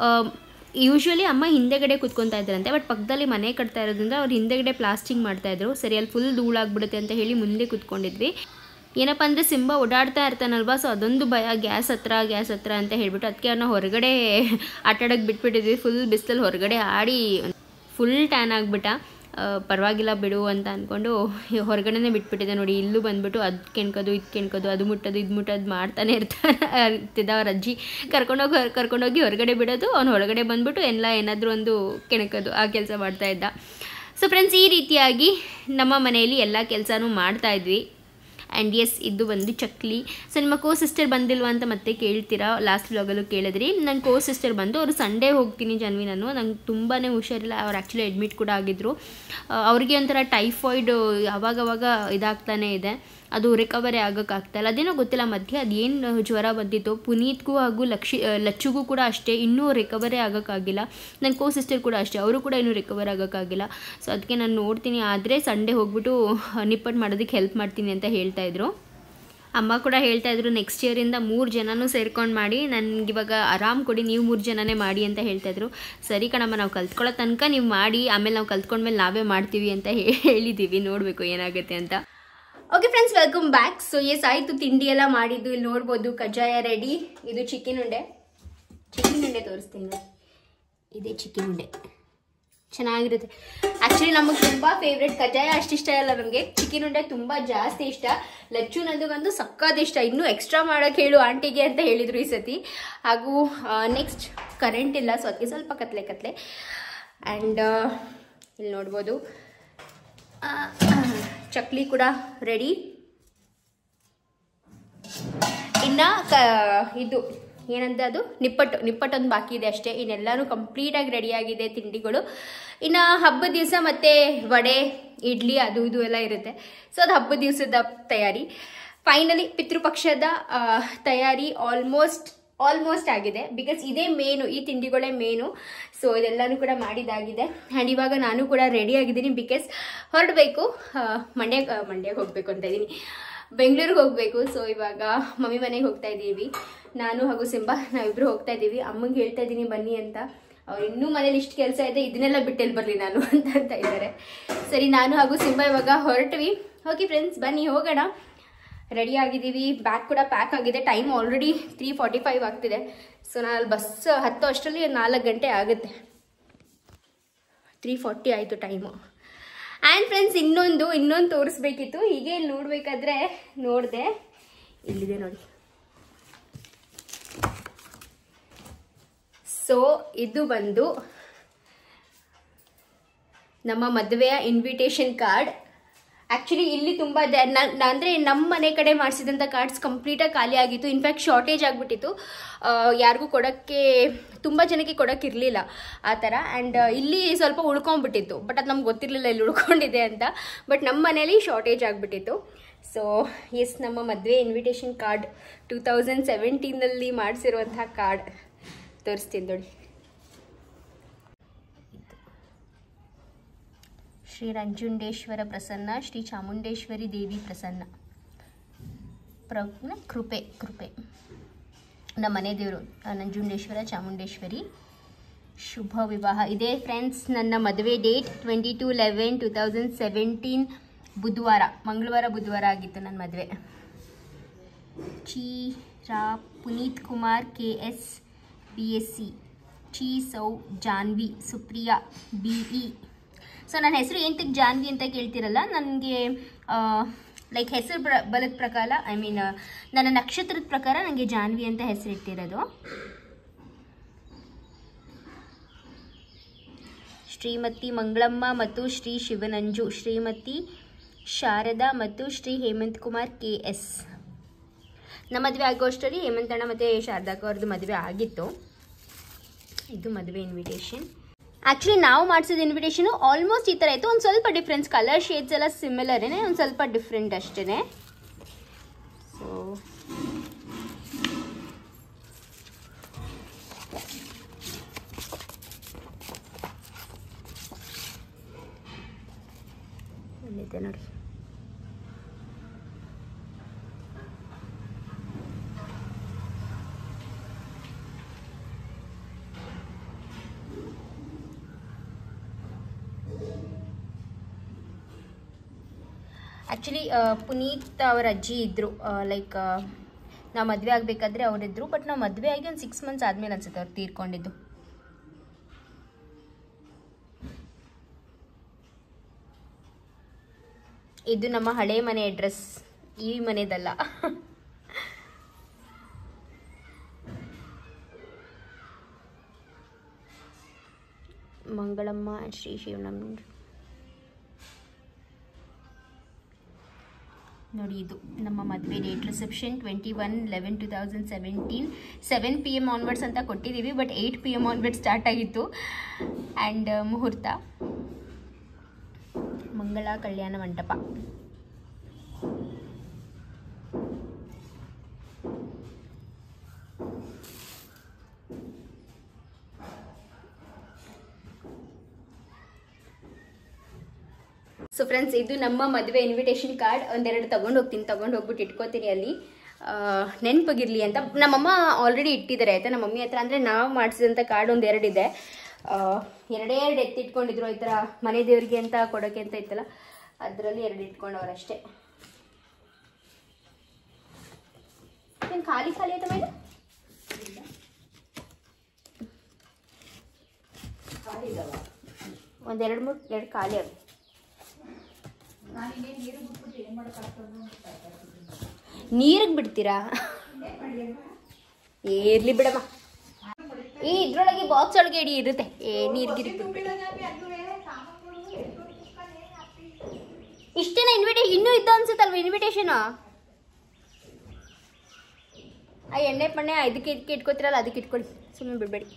ಯೂಶ್ವಲಿ ಅಮ್ಮ ಹಿಂದೆಗಡೆ ಕುತ್ಕೊತಾ ಇದ್ರಂತೆ ಬಟ್ ಪಕ್ಕದಲ್ಲಿ ಮನೆ ಕಟ್ತಾ ಇರೋದ್ರಿಂದ ಅವ್ರು ಹಿಂದೆಗಡೆ ಪ್ಲಾಸ್ಟಿಂಗ್ ಮಾಡ್ತಾಯಿದ್ರು ಸರಿ ಅಲ್ಲಿ ಫುಲ್ ಧೂಳಾಗ್ಬಿಡುತ್ತೆ ಅಂತ ಹೇಳಿ ಮುಂದೆ ಕುತ್ಕೊಂಡಿದ್ವಿ ಏನಪ್ಪ ಅಂದರೆ ಸಿಂಬ ಓಡಾಡ್ತಾ ಇರ್ತಾನಲ್ವಾ ಸೊ ಅದೊಂದು ಭಯ ಗ್ಯಾಸ್ ಹತ್ರ ಗ್ಯಾಸ್ ಹತ್ರ ಅಂತ ಹೇಳ್ಬಿಟ್ಟು ಅದಕ್ಕೆ ಅವ್ರನ್ನ ಹೊರಗಡೆ ಆಟಾಡೋಕ್ಕೆ ಬಿಟ್ಬಿಟ್ಟಿದ್ವಿ ಫುಲ್ ಬಿಸಿಲಲ್ಲಿ ಹೊರಗಡೆ ಆಡಿ ಫುಲ್ ಟ್ಯಾನ್ ಆಗಿಬಿಟ್ಟ ಪರವಾಗಿಲ್ಲ ಬಿಡು ಅಂತ ಅಂದ್ಕೊಂಡು ಹೊರಗಡೆನೇ ಬಿಟ್ಬಿಟ್ಟಿದ್ದೆ ನೋಡಿ ಇಲ್ಲೂ ಬಂದ್ಬಿಟ್ಟು ಅದು ಕೆಣ್ಕೋದು ಇದು ಕೆಣ್ಕೋದು ಅದು ಮುಟ್ಟೋದು ಇದು ಮುಟ್ಟೋದು ಮಾಡ್ತಾನೆ ಇರ್ತಾರೆ ಇರ್ತಿದ್ದ ಅವ್ರ ಅಜ್ಜಿ ಕರ್ಕೊಂಡೋಗಿ ಕರ್ಕೊಂಡೋಗಿ ಹೊರಗಡೆ ಬಿಡೋದು ಅವ್ನು ಹೊರಗಡೆ ಬಂದ್ಬಿಟ್ಟು ಎಲ್ಲ ಏನಾದರೂ ಒಂದು ಕೆಣಕೋದು ಆ ಕೆಲಸ ಮಾಡ್ತಾ ಇದ್ದ ಸೊ ಫ್ರೆಂಡ್ಸ್ ಈ ರೀತಿಯಾಗಿ ನಮ್ಮ ಮನೆಯಲ್ಲಿ ಎಲ್ಲ ಕೆಲಸನೂ ಮಾಡ್ತಾ ಇದ್ವಿ ಆ್ಯಂಡ್ ಎಸ್ ಇದು ಬಂದು ಚಕ್ಲಿ ಸೊ ನಿಮ್ಮ ಕೋ ಸಿಸ್ಟರ್ ಬಂದಿಲ್ವಾ ಅಂತ ಮತ್ತೆ ಕೇಳ್ತೀರಾ ಲಾಸ್ಟ್ ವ್ಲಾಗಲ್ಲೂ ಕೇಳಿದ್ರಿ ನನ್ನ ಕೋ ಸಿಸ್ಟರ್ ಬಂದು ಅವರು ಸಂಡೇ ಹೋಗ್ತೀನಿ ಜನ್ವಿ ನಾನು ನಂಗೆ ತುಂಬಾ ಹುಷಾರಿಲ್ಲ ಅವ್ರು ಆ್ಯಕ್ಚುಲಿ ಅಡ್ಮಿಟ್ ಕೂಡ ಆಗಿದ್ದರು ಆ, ಅವ್ರಿಗೆ ಒಂಥರ ಟೈಫಾಯ್ಡ್ ಅವಾಗವಾಗ ಇದಾಗ್ತಾನೇ ಇದೆ ಅದು ರಿಕವರಿ ಆಗೋಕ್ಕಾಗ್ತಾಯಿಲ್ಲ ಅದೇನೋ ಗೊತ್ತಿಲ್ಲ ಮಧ್ಯೆ ಅದೇನು ಜ್ವರ ಬಂದಿತ್ತು ಪುನೀತ್ಗೂ ಹಾಗೂ ಲಕ್ಷಿ ಆ, ಲಚ್ಚುಗೂ ಕೂಡ ಅಷ್ಟೇ ಇನ್ನೂ ರಿಕವರಿ ಆಗೋಕ್ಕಾಗಿಲ್ಲ ನನ್ನ ಕೋ ಸಿಸ್ಟರ್ ಕೂಡ ಅಷ್ಟೇ ಅವರು ಕೂಡ ಇನ್ನೂ ರಿಕವರ್ ಆಗೋಕ್ಕಾಗಿಲ್ಲ ಸೊ ಅದಕ್ಕೆ ನಾನು ನೋಡ್ತೀನಿ ಆದರೆ ಸಂಡೇ ಹೋಗ್ಬಿಟ್ಟು ನಿಪ್ಪಟ್ಟು ಮಾಡೋದಕ್ಕೆ ಹೆಲ್ಪ್ ಮಾಡ್ತೀನಿ ಅಂತ ಹೇಳ್ತಾ ಇದ್ರು ಅಮ್ಮ ಕೂಡ ಹೇಳ್ತಾ ಇದ್ರು ನೆಕ್ಸ್ಟ್ ಇಯರಿಂದ ಮೂರು ಜನನೂ ಸೇರ್ಕೊಂಡು ಮಾಡಿ ನನಗೆ ಇವಾಗ ಆರಾಮ್ ಕೊಡಿ ನೀವು ಮೂರು ಜನನೇ ಮಾಡಿ ಅಂತ ಹೇಳ್ತಾ ಇದ್ರು ಸರಿ ಕಣಮ್ಮ ನಾವು ಕಲ್ತ್ಕೊಳ್ಳೋ ತನಕ ನೀವು ಮಾಡಿ ಆಮೇಲೆ ನಾವು ಕಲ್ತ್ಕೊಂಡ್ಮೇಲೆ ನಾವೇ ಮಾಡ್ತೀವಿ ಅಂತ ಹೇ- ಹೇಳಿದ್ದೀವಿ ನೋಡಬೇಕು ಏನಾಗುತ್ತೆ ಅಂತ okay friends welcome back so yes ಆಯಿತು ತಿಂಡಿ ಎಲ್ಲ ಮಾಡಿದ್ದು ಇಲ್ಲಿ ನೋಡ್ಬೋದು ಕಜ್ಜಾಯ ರೆಡಿ ಇದು ಚಿಕನ್ ಉಂಡೆ ಚಿಕನ್ ಉಂಡೆ ತೋರಿಸ್ತೀನಿ ನೋಡಿ. ಇದೇ ಚಿಕನ್ ಉಂಡೆ ಚೆನ್ನಾಗಿರುತ್ತೆ ಆ್ಯಕ್ಚುಲಿ ನಮಗೆ ತುಂಬ ಫೇವ್ರೆಟ್ ಕಜ್ಜಾಯ ಅಷ್ಟು ಇಷ್ಟ ಇಲ್ಲ ನಮಗೆ ಚಿಕನ್ ಉಂಡೆ ತುಂಬ ಜಾಸ್ತಿ ಇಷ್ಟ ಲಚ್ಚು ನಂದುಗಂತೂ ಸಕ್ಕತ್ ಇಷ್ಟ ಇನ್ನೂ ಎಕ್ಸ್ಟ್ರಾ ಮಾಡೋಕ್ಕೆ ಹೇಳು ಆಂಟಿಗೆ ಅಂತ ಹೇಳಿದರು ಈ ಸತಿ ಹಾಗೂ ನೆಕ್ಸ್ಟ್ ಕರೆಂಟ್ ಇಲ್ಲ ಸೊ ಅದಕ್ಕೆ ಸ್ವಲ್ಪ ಕತ್ಲೆ ಕತ್ಲೆ ಆ್ಯಂಡ್ ಇಲ್ಲಿ ನೋಡ್ಬೋದು ಆ, ಚಕ್ಲಿ ಕೂಡ ರೆಡಿ ಇನ್ನ ಕ ಇದು ಏನಂತ ಅದು ನಿಪ್ಪಟ್ಟು ನಿಪ್ಪಟ್ಟೊಂದು ಬಾಕಿ ಇದೆ ಅಷ್ಟೇ ಇನ್ನೆಲ್ಲನೂ ಕಂಪ್ಲೀಟಾಗಿ ರೆಡಿಯಾಗಿದೆ ತಿಂಡಿಗಳು ಇನ್ನು ಹಬ್ಬದ ದಿವಸ ಮತ್ತೆ ವಡೆ ಇಡ್ಲಿ ಅದು ಇದು ಎಲ್ಲ ಇರುತ್ತೆ ಸೊ ಅದು ಹಬ್ಬದ ದಿವಸದ ತಯಾರಿ ಫೈನಲಿ ಪಿತೃಪಕ್ಷದ ಆ, ತಯಾರಿ ಆಲ್ಮೋಸ್ಟ್ ಆಲ್ಮೋಸ್ಟ್ ಆಗಿದೆ ಬಿಕಾಸ್ ಇದೇ ಮೇನು ಈ ತಿಂಡಿಗಳೇ ಮೇನು ಸೊ ಇದೆಲ್ಲನೂ ಕೂಡ ಮಾಡಿದಾಗಿದೆ ಆ್ಯಂಡ್ ಇವಾಗ ನಾನು ಕೂಡ ರೆಡಿ ಆಗಿದ್ದೀನಿ ಬಿಕಾಸ್ ಹೊರಡಬೇಕು ಮಂಡ್ಯ ಮಂಡ್ಯಗೆ ಹೋಗಬೇಕು ಅಂತ ಇದ್ದೀನಿ ಬೆಂಗಳೂರಿಗೆ ಹೋಗಬೇಕು ಸೊ ಇವಾಗ ಮಮ್ಮಿ ಮನೆಗೆ ಹೋಗ್ತಾ ಇದ್ದೀವಿ ನಾನು ಹಾಗೂ ಸಿಂಬಾ ನಾವಿಬ್ರು ಹೋಗ್ತಾ ಇದ್ದೀವಿ ಅಮ್ಮಂಗೆ ಹೇಳ್ತಾ ಇದ್ದೀನಿ ಬನ್ನಿ ಅಂತ ಅವ್ರು ಇನ್ನೂ ಮನೇಲಿ ಇಷ್ಟು ಕೆಲಸ ಇದೆ ಇದನ್ನೆಲ್ಲ ಬಿಟ್ಟೆಲ್ಲಿ ಬರಲಿ ನಾನು ಅಂತ ಅಂತ ಇದ್ದಾರೆ ಸರಿ ನಾನು ಹಾಗೂ ಸಿಂಬಾ ಇವಾಗ ಹೊರಟ್ವಿ ಓಕೆ ಫ್ರೆಂಡ್ಸ್ ಬನ್ನಿ ಹೋಗೋಣ ರೆಡಿ ಆಗಿದ್ದೀವಿ ಬ್ಯಾಗ್ ಕೂಡ ಪ್ಯಾಕ್ ಆಗಿದೆ time already three forty five ಆಗ್ತಿದೆ ಸೊ ನಾನು ಅಲ್ಲಿ ಬಸ್ ಹತ್ತೋ ಅಷ್ಟರಲ್ಲಿ ನಾಲ್ಕು ಗಂಟೆ ಆಗುತ್ತೆ ತ್ರೀ ಫಾರ್ಟಿ ಆಯಿತು ಟೈಮು ಆ್ಯಂಡ್ ಫ್ರೆಂಡ್ಸ್ ಇನ್ನೊಂದು ಇನ್ನೊಂದು ತೋರಿಸ್ಬೇಕಿತ್ತು ಹೀಗೆ ಇಲ್ಲಿ ನೋಡಬೇಕಾದ್ರೆ ನೋಡಿದೆ ಇಲ್ಲಿದೆ ನೋಡಿ ಸೊ ಇದು ಬಂದು ನಮ್ಮ ಮದುವೆಯ ಇನ್ವಿಟೇಷನ್ ಕಾರ್ಡ್ ಆ್ಯಕ್ಚುಲಿ ಇಲ್ಲಿ ತುಂಬ ಇದೆ ನ- ಅಂದರೆ ನಮ್ಮ ಮನೆ ಕಡೆ ಮಾಡಿಸಿದಂಥ ಕಾರ್ಡ್ಸ್ ಕಂಪ್ಲೀಟಾಗಿ ಖಾಲಿ ಆಗಿತ್ತು ಇನ್ಫ್ಯಾಕ್ಟ್ ಶಾರ್ಟೇಜ್ ಆಗಿಬಿಟ್ಟಿತ್ತು ಯಾರಿಗೂ ಕೊಡೋಕ್ಕೆ ತುಂಬ ಜನಕ್ಕೆ ಕೊಡೋಕ್ಕೆ ಇರಲಿಲ್ಲ ಆ ಥರ ಆ್ಯಂಡ್ ಇಲ್ಲಿ ಸ್ವಲ್ಪ ಉಳ್ಕೊಂಡ್ಬಿಟ್ಟಿತ್ತು ಬಟ್ ಅದು ನಮ್ಗೆ ಗೊತ್ತಿರಲಿಲ್ಲ ಇಲ್ಲಿ ಉಳ್ಕೊಂಡಿದೆ ಅಂತ ಬಟ್ ನಮ್ಮ ಮನೇಲಿ ಶಾರ್ಟೇಜ್ ಆಗಿಬಿಟ್ಟಿತ್ತು ಸೊ ಎಸ್ ನಮ್ಮ ಮದುವೆ ಇನ್ವಿಟೇಷನ್ ಕಾರ್ಡ್ ಟೂ ತೌಸಂಡ್ ಸೆವೆಂಟೀನಲ್ಲಿ ಮಾಡಿಸಿರುವಂಥ ಕಾರ್ಡ್ ತೋರಿಸ್ತೀನಿ ನೋಡಿ ಶ್ರೀ ನಂಜುಂಡೇಶ್ವರ ಪ್ರಸನ್ನ ಶ್ರೀ ಚಾಮುಂಡೇಶ್ವರಿ ದೇವಿ ಪ್ರಸನ್ನ ಪ್ರ ಕೃಪೆ ಕೃಪೆ ನಮ್ಮ ಮನೆ ದೇವರು ನಂಜುಂಡೇಶ್ವರ ಚಾಮುಂಡೇಶ್ವರಿ ಶುಭ ವಿವಾಹ ಇದೇ ಫ್ರೆಂಡ್ಸ್ ನನ್ನ ಮದುವೆ date twenty two eleven two thousand seventeen ಬುಧವಾರ ಮಂಗಳವಾರ ಬುಧವಾರ ಆಗಿತ್ತು ನನ್ನ ಮದುವೆ ಚಿ ರಾ Puneeth Kumar K S B S C ಚಿ ಸೌ Janvi Supriya B E so ನನ್ನ ಹೆಸರು ಏನಂತಕ್ಕೆ ಜಾನ್ವಿ ಅಂತ ಕೇಳ್ತಿರಲ್ಲ ನನಗೆ ಲೈಕ್ ಹೆಸರು ಪ್ರ ಬಲದ ಪ್ರಕಾರ ಐ ಮೀನ್ ನನ್ನ ನಕ್ಷತ್ರದ ಪ್ರಕಾರ ನನಗೆ ಜಾನ್ವಿ ಅಂತ ಹೆಸರಿಟ್ಟಿರೋದು ಶ್ರೀಮತಿ ಮಂಗಳಮ್ಮ ಮತ್ತು ಶ್ರೀ ಶಿವನಂಜು ಶ್ರೀಮತಿ ಶಾರದಾ ಮತ್ತು ಶ್ರೀ ಹೇಮಂತ್ ಕುಮಾರ್ ಕೆ ಎಸ್ ನಮ್ಮ ಮದುವೆ ಆಗೋಷ್ಟರಲ್ಲಿ ಹೇಮಂತಣ್ಣ ಮತ್ತು ಶಾರದಾಕ ಅವ್ರದ್ದು ಮದುವೆ ಆಗಿತ್ತು ಇದು ಮದುವೆ ಇನ್ವಿಟೇಷನ್ ಆ್ಯಕ್ಚುಲಿ ನಾವು ಮಾಡಿಸಿದ ಇನ್ವಿಟೇಷನು ಆಲ್ಮೋಸ್ಟ್ ಈ ಥರ ಇತ್ತು ಒಂದು ಸ್ವಲ್ಪ ಡಿಫ್ರೆನ್ಸ್ ಕಲರ್ ಶೇಡ್ಸ್ ಎಲ್ಲ ಸಿಮಿಲರೇ ಒಂದು ಸ್ವಲ್ಪ ಡಿಫ್ರೆಂಟ್ ಅಷ್ಟೇ ಸೊ ಇಲ್ಲಿದೆ ನೋಡಿ ಆ್ಯಕ್ಚುಲಿ ಪುನೀತ್ ಅವರ ಅಜ್ಜಿ ಇದ್ದರು ಲೈಕ್ ನಾವು ಮದುವೆ ಆಗಬೇಕಾದ್ರೆ ಅವರಿದ್ದರು ಬಟ್ ನಾವು ಮದುವೆ ಆಗಿ ಒಂದು ಸಿಕ್ಸ್ ಮಂತ್ಸ್ ಆದಮೇಲೆ ಅನ್ಸುತ್ತೆ ಅವ್ರು ತೀರ್ಕೊಂಡಿದ್ದು ಇದು ನಮ್ಮ ಹಳೆ ಮನೆ ಅಡ್ರೆಸ್ ಈ ಮನೆದಲ್ಲ ಮಂಗಳಮ್ಮ ಶ್ರೀ ಶಿವನಮ್ಮ ನೋಡಿ ಇದು ನಮ್ಮ ಮದುವೆ date reception twenty one eleven two thousand seventeen seven P M onwards ಅಂತ ಕೊಟ್ಟಿದ್ದೀವಿ but eight P M onward start ಆಗಿತ್ತು ಆ್ಯಂಡ್ ಮುಹೂರ್ತ ಮಂಗಳ ಕಲ್ಯಾಣ ಮಂಟಪ ಸೊ ಫ್ರೆಂಡ್ಸ್ ಇದು ನಮ್ಮ ಮದುವೆ ಇನ್ವಿಟೇಷನ್ ಕಾರ್ಡ್ ಒಂದೆರಡು ತೊಗೊಂಡು ಹೋಗ್ತೀನಿ ತೊಗೊಂಡು ಹೋಗ್ಬಿಟ್ಟು ಇಟ್ಕೋತೀನಿ ಅಲ್ಲಿ ಆ, ನೆನ್ಪಾಗಿರ್ಲಿ ಅಂತ ನಮ್ಮಮ್ಮ ಆಲ್ರೆಡಿ ಇಟ್ಟಿದ್ದಾರೆ ಆಯ್ತಾ ನಮ್ಮ ಮಮ್ಮಿ ಹತ್ರ ಅಂದರೆ ನಾವು ಮಾಡಿಸಿದಂಥ ಕಾರ್ಡ್ ಒಂದು ಎರಡಿದೆ ಆ, ಎರಡೇ ಎರಡು ಎತ್ತಿಟ್ಕೊಂಡಿದ್ರು ಈ ಥರ ಮನೆ ದೇವರಿಗೆ ಅಂತ ಕೊಡೋಕೆ ಅಂತ ಇತ್ತಲ್ಲ ಅದರಲ್ಲಿ ಎರಡು ಇಟ್ಕೊಂಡವ್ರು ಅಷ್ಟೇ ಏನು ಖಾಲಿ ಖಾಲಿ ಆಯ್ತಾ ಮೇಲೆ ಒಂದು ಎರಡು ಮೂರು ಎರಡು ಖಾಲಿ ಅವೆ ನೀರಿಗೆ ಬಿಡ್ತೀರಾ ಇರ್ಲಿ ಬಿಡಮ್ಮ ಈ ಇದ್ರೊಳಗೆ ಬಾಕ್ಸ್ ಒಳಗೆ ಇಡಿ ಇರುತ್ತೆ ಏ ನೀರ್ ಗಿರಿ ಇಷ್ಟೇನ ಇನ್ವಿಟೇಷನ್ ಇನ್ನೂ ಇದ್ದು ಅನ್ಸುತ್ತಲ್ವ ಇನ್ವಿಟೇಷನ್ ಆ ಎಣ್ಣೆ ಪಣ್ಣೆ ಇದಕ್ಕೆ ಇದಕ್ಕೆ ಇಟ್ಕೋತಿರಲ್ಲ ಅದಕ್ಕೆ ಇಟ್ಕೊಳ್ಳಿ ಸುಮ್ಮನೆ ಬಿಡಬೇಡಿ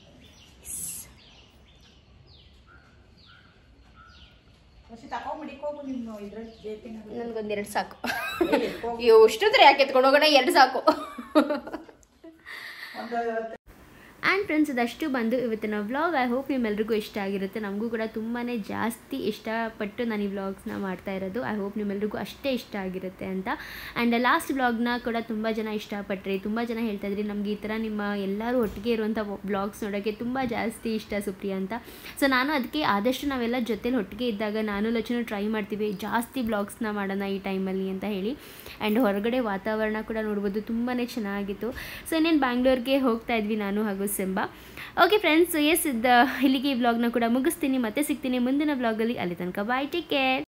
ತಗೊಂಡ್ಬಿಡಿಕೋಗು ನಿಮ್ಮ ಇದ್ರ ಜೇತಿನ ನನಗೊಂದೆರಡು ಸಾಕು ಎಷ್ಟೊತ್ತರ ಯಾಕೆ ಎತ್ಕೊಂಡು ಹೋಗೋಣ ಎರಡು ಸಾಕು ಒಂದು ಆ್ಯಂಡ್ ಫ್ರೆಂಡ್ಸ್ ಅದಷ್ಟು ಬಂದು ಇವತ್ತಿನ ವ್ಲಾಗ್ ಐ ಹೋಪ್ ನಿಮ್ಮೆಲ್ರಿಗೂ ಇಷ್ಟ ಆಗಿರುತ್ತೆ ನಮಗೂ ಕೂಡ ತುಂಬಾ ಜಾಸ್ತಿ ಇಷ್ಟಪಟ್ಟು ನಾನು ಈ ವ್ಲಾಗ್ಸ್ನ ಮಾಡ್ತಾ ಇರೋದು ಐ ಹೋಪ್ ನಿಮ್ಮೆಲ್ರಿಗೂ ಅಷ್ಟೇ ಇಷ್ಟ ಆಗಿರುತ್ತೆ ಅಂತ ಆ್ಯಂಡ್ ಲಾಸ್ಟ್ ವ್ಲಾಗ್ನ ಕೂಡ ತುಂಬ ಜನ ಇಷ್ಟಪಟ್ರಿ ತುಂಬ ಜನ ಹೇಳ್ತಾ ಇದ್ರಿ ನಮ್ಗೆ ಈ ಥರ ನಿಮ್ಮ ಎಲ್ಲರೂ ಒಟ್ಟಿಗೆ ಇರುವಂಥ ವ್ಲಾಗ್ಸ್ ನೋಡೋಕ್ಕೆ ತುಂಬ ಜಾಸ್ತಿ ಇಷ್ಟ ಸುಪ್ರಿಯಾ ಅಂತ ಸೊ ನಾನು ಅದಕ್ಕೆ ಆದಷ್ಟು ನಾವೆಲ್ಲ ಜೊತೆಲಿ ಒಟ್ಟಿಗೆ ಇದ್ದಾಗ ನಾನು ಲಚನು ಟ್ರೈ ಮಾಡ್ತೀವಿ ಜಾಸ್ತಿ ಬ್ಲಾಗ್ಸ್ನ ಮಾಡೋಣ ಈ ಟೈಮಲ್ಲಿ ಅಂತ ಹೇಳಿ ಆ್ಯಂಡ್ ಹೊರಗಡೆ ವಾತಾವರಣ ಕೂಡ ನೋಡ್ಬೋದು ತುಂಬಾ ಚೆನ್ನಾಗಿತ್ತು ಸೊ ಇನ್ನೇನು ಬ್ಯಾಂಗ್ಳೂರ್ಗೆ ಹೋಗ್ತಾ ಇದ್ವಿ ನಾನು ಹಾಗೂ ಸಿಂಬಾ ಓಕೆ ಫ್ರೆಂಡ್ಸ್ ಎಸ್ ಇಲ್ಲಿಗೆ ಈ ವ್ಲಾಗ್ನ ಕೂಡ ಮುಗಿಸ್ತೀನಿ ಮತ್ತೆ ಸಿಗ್ತೀನಿ ಮುಂದಿನ ವ್ಲಾಗಲ್ಲಿ ಅಲ್ಲಿ ತನಕ ಬಾಯ್ ಟೇಕ್ ಕೇರ್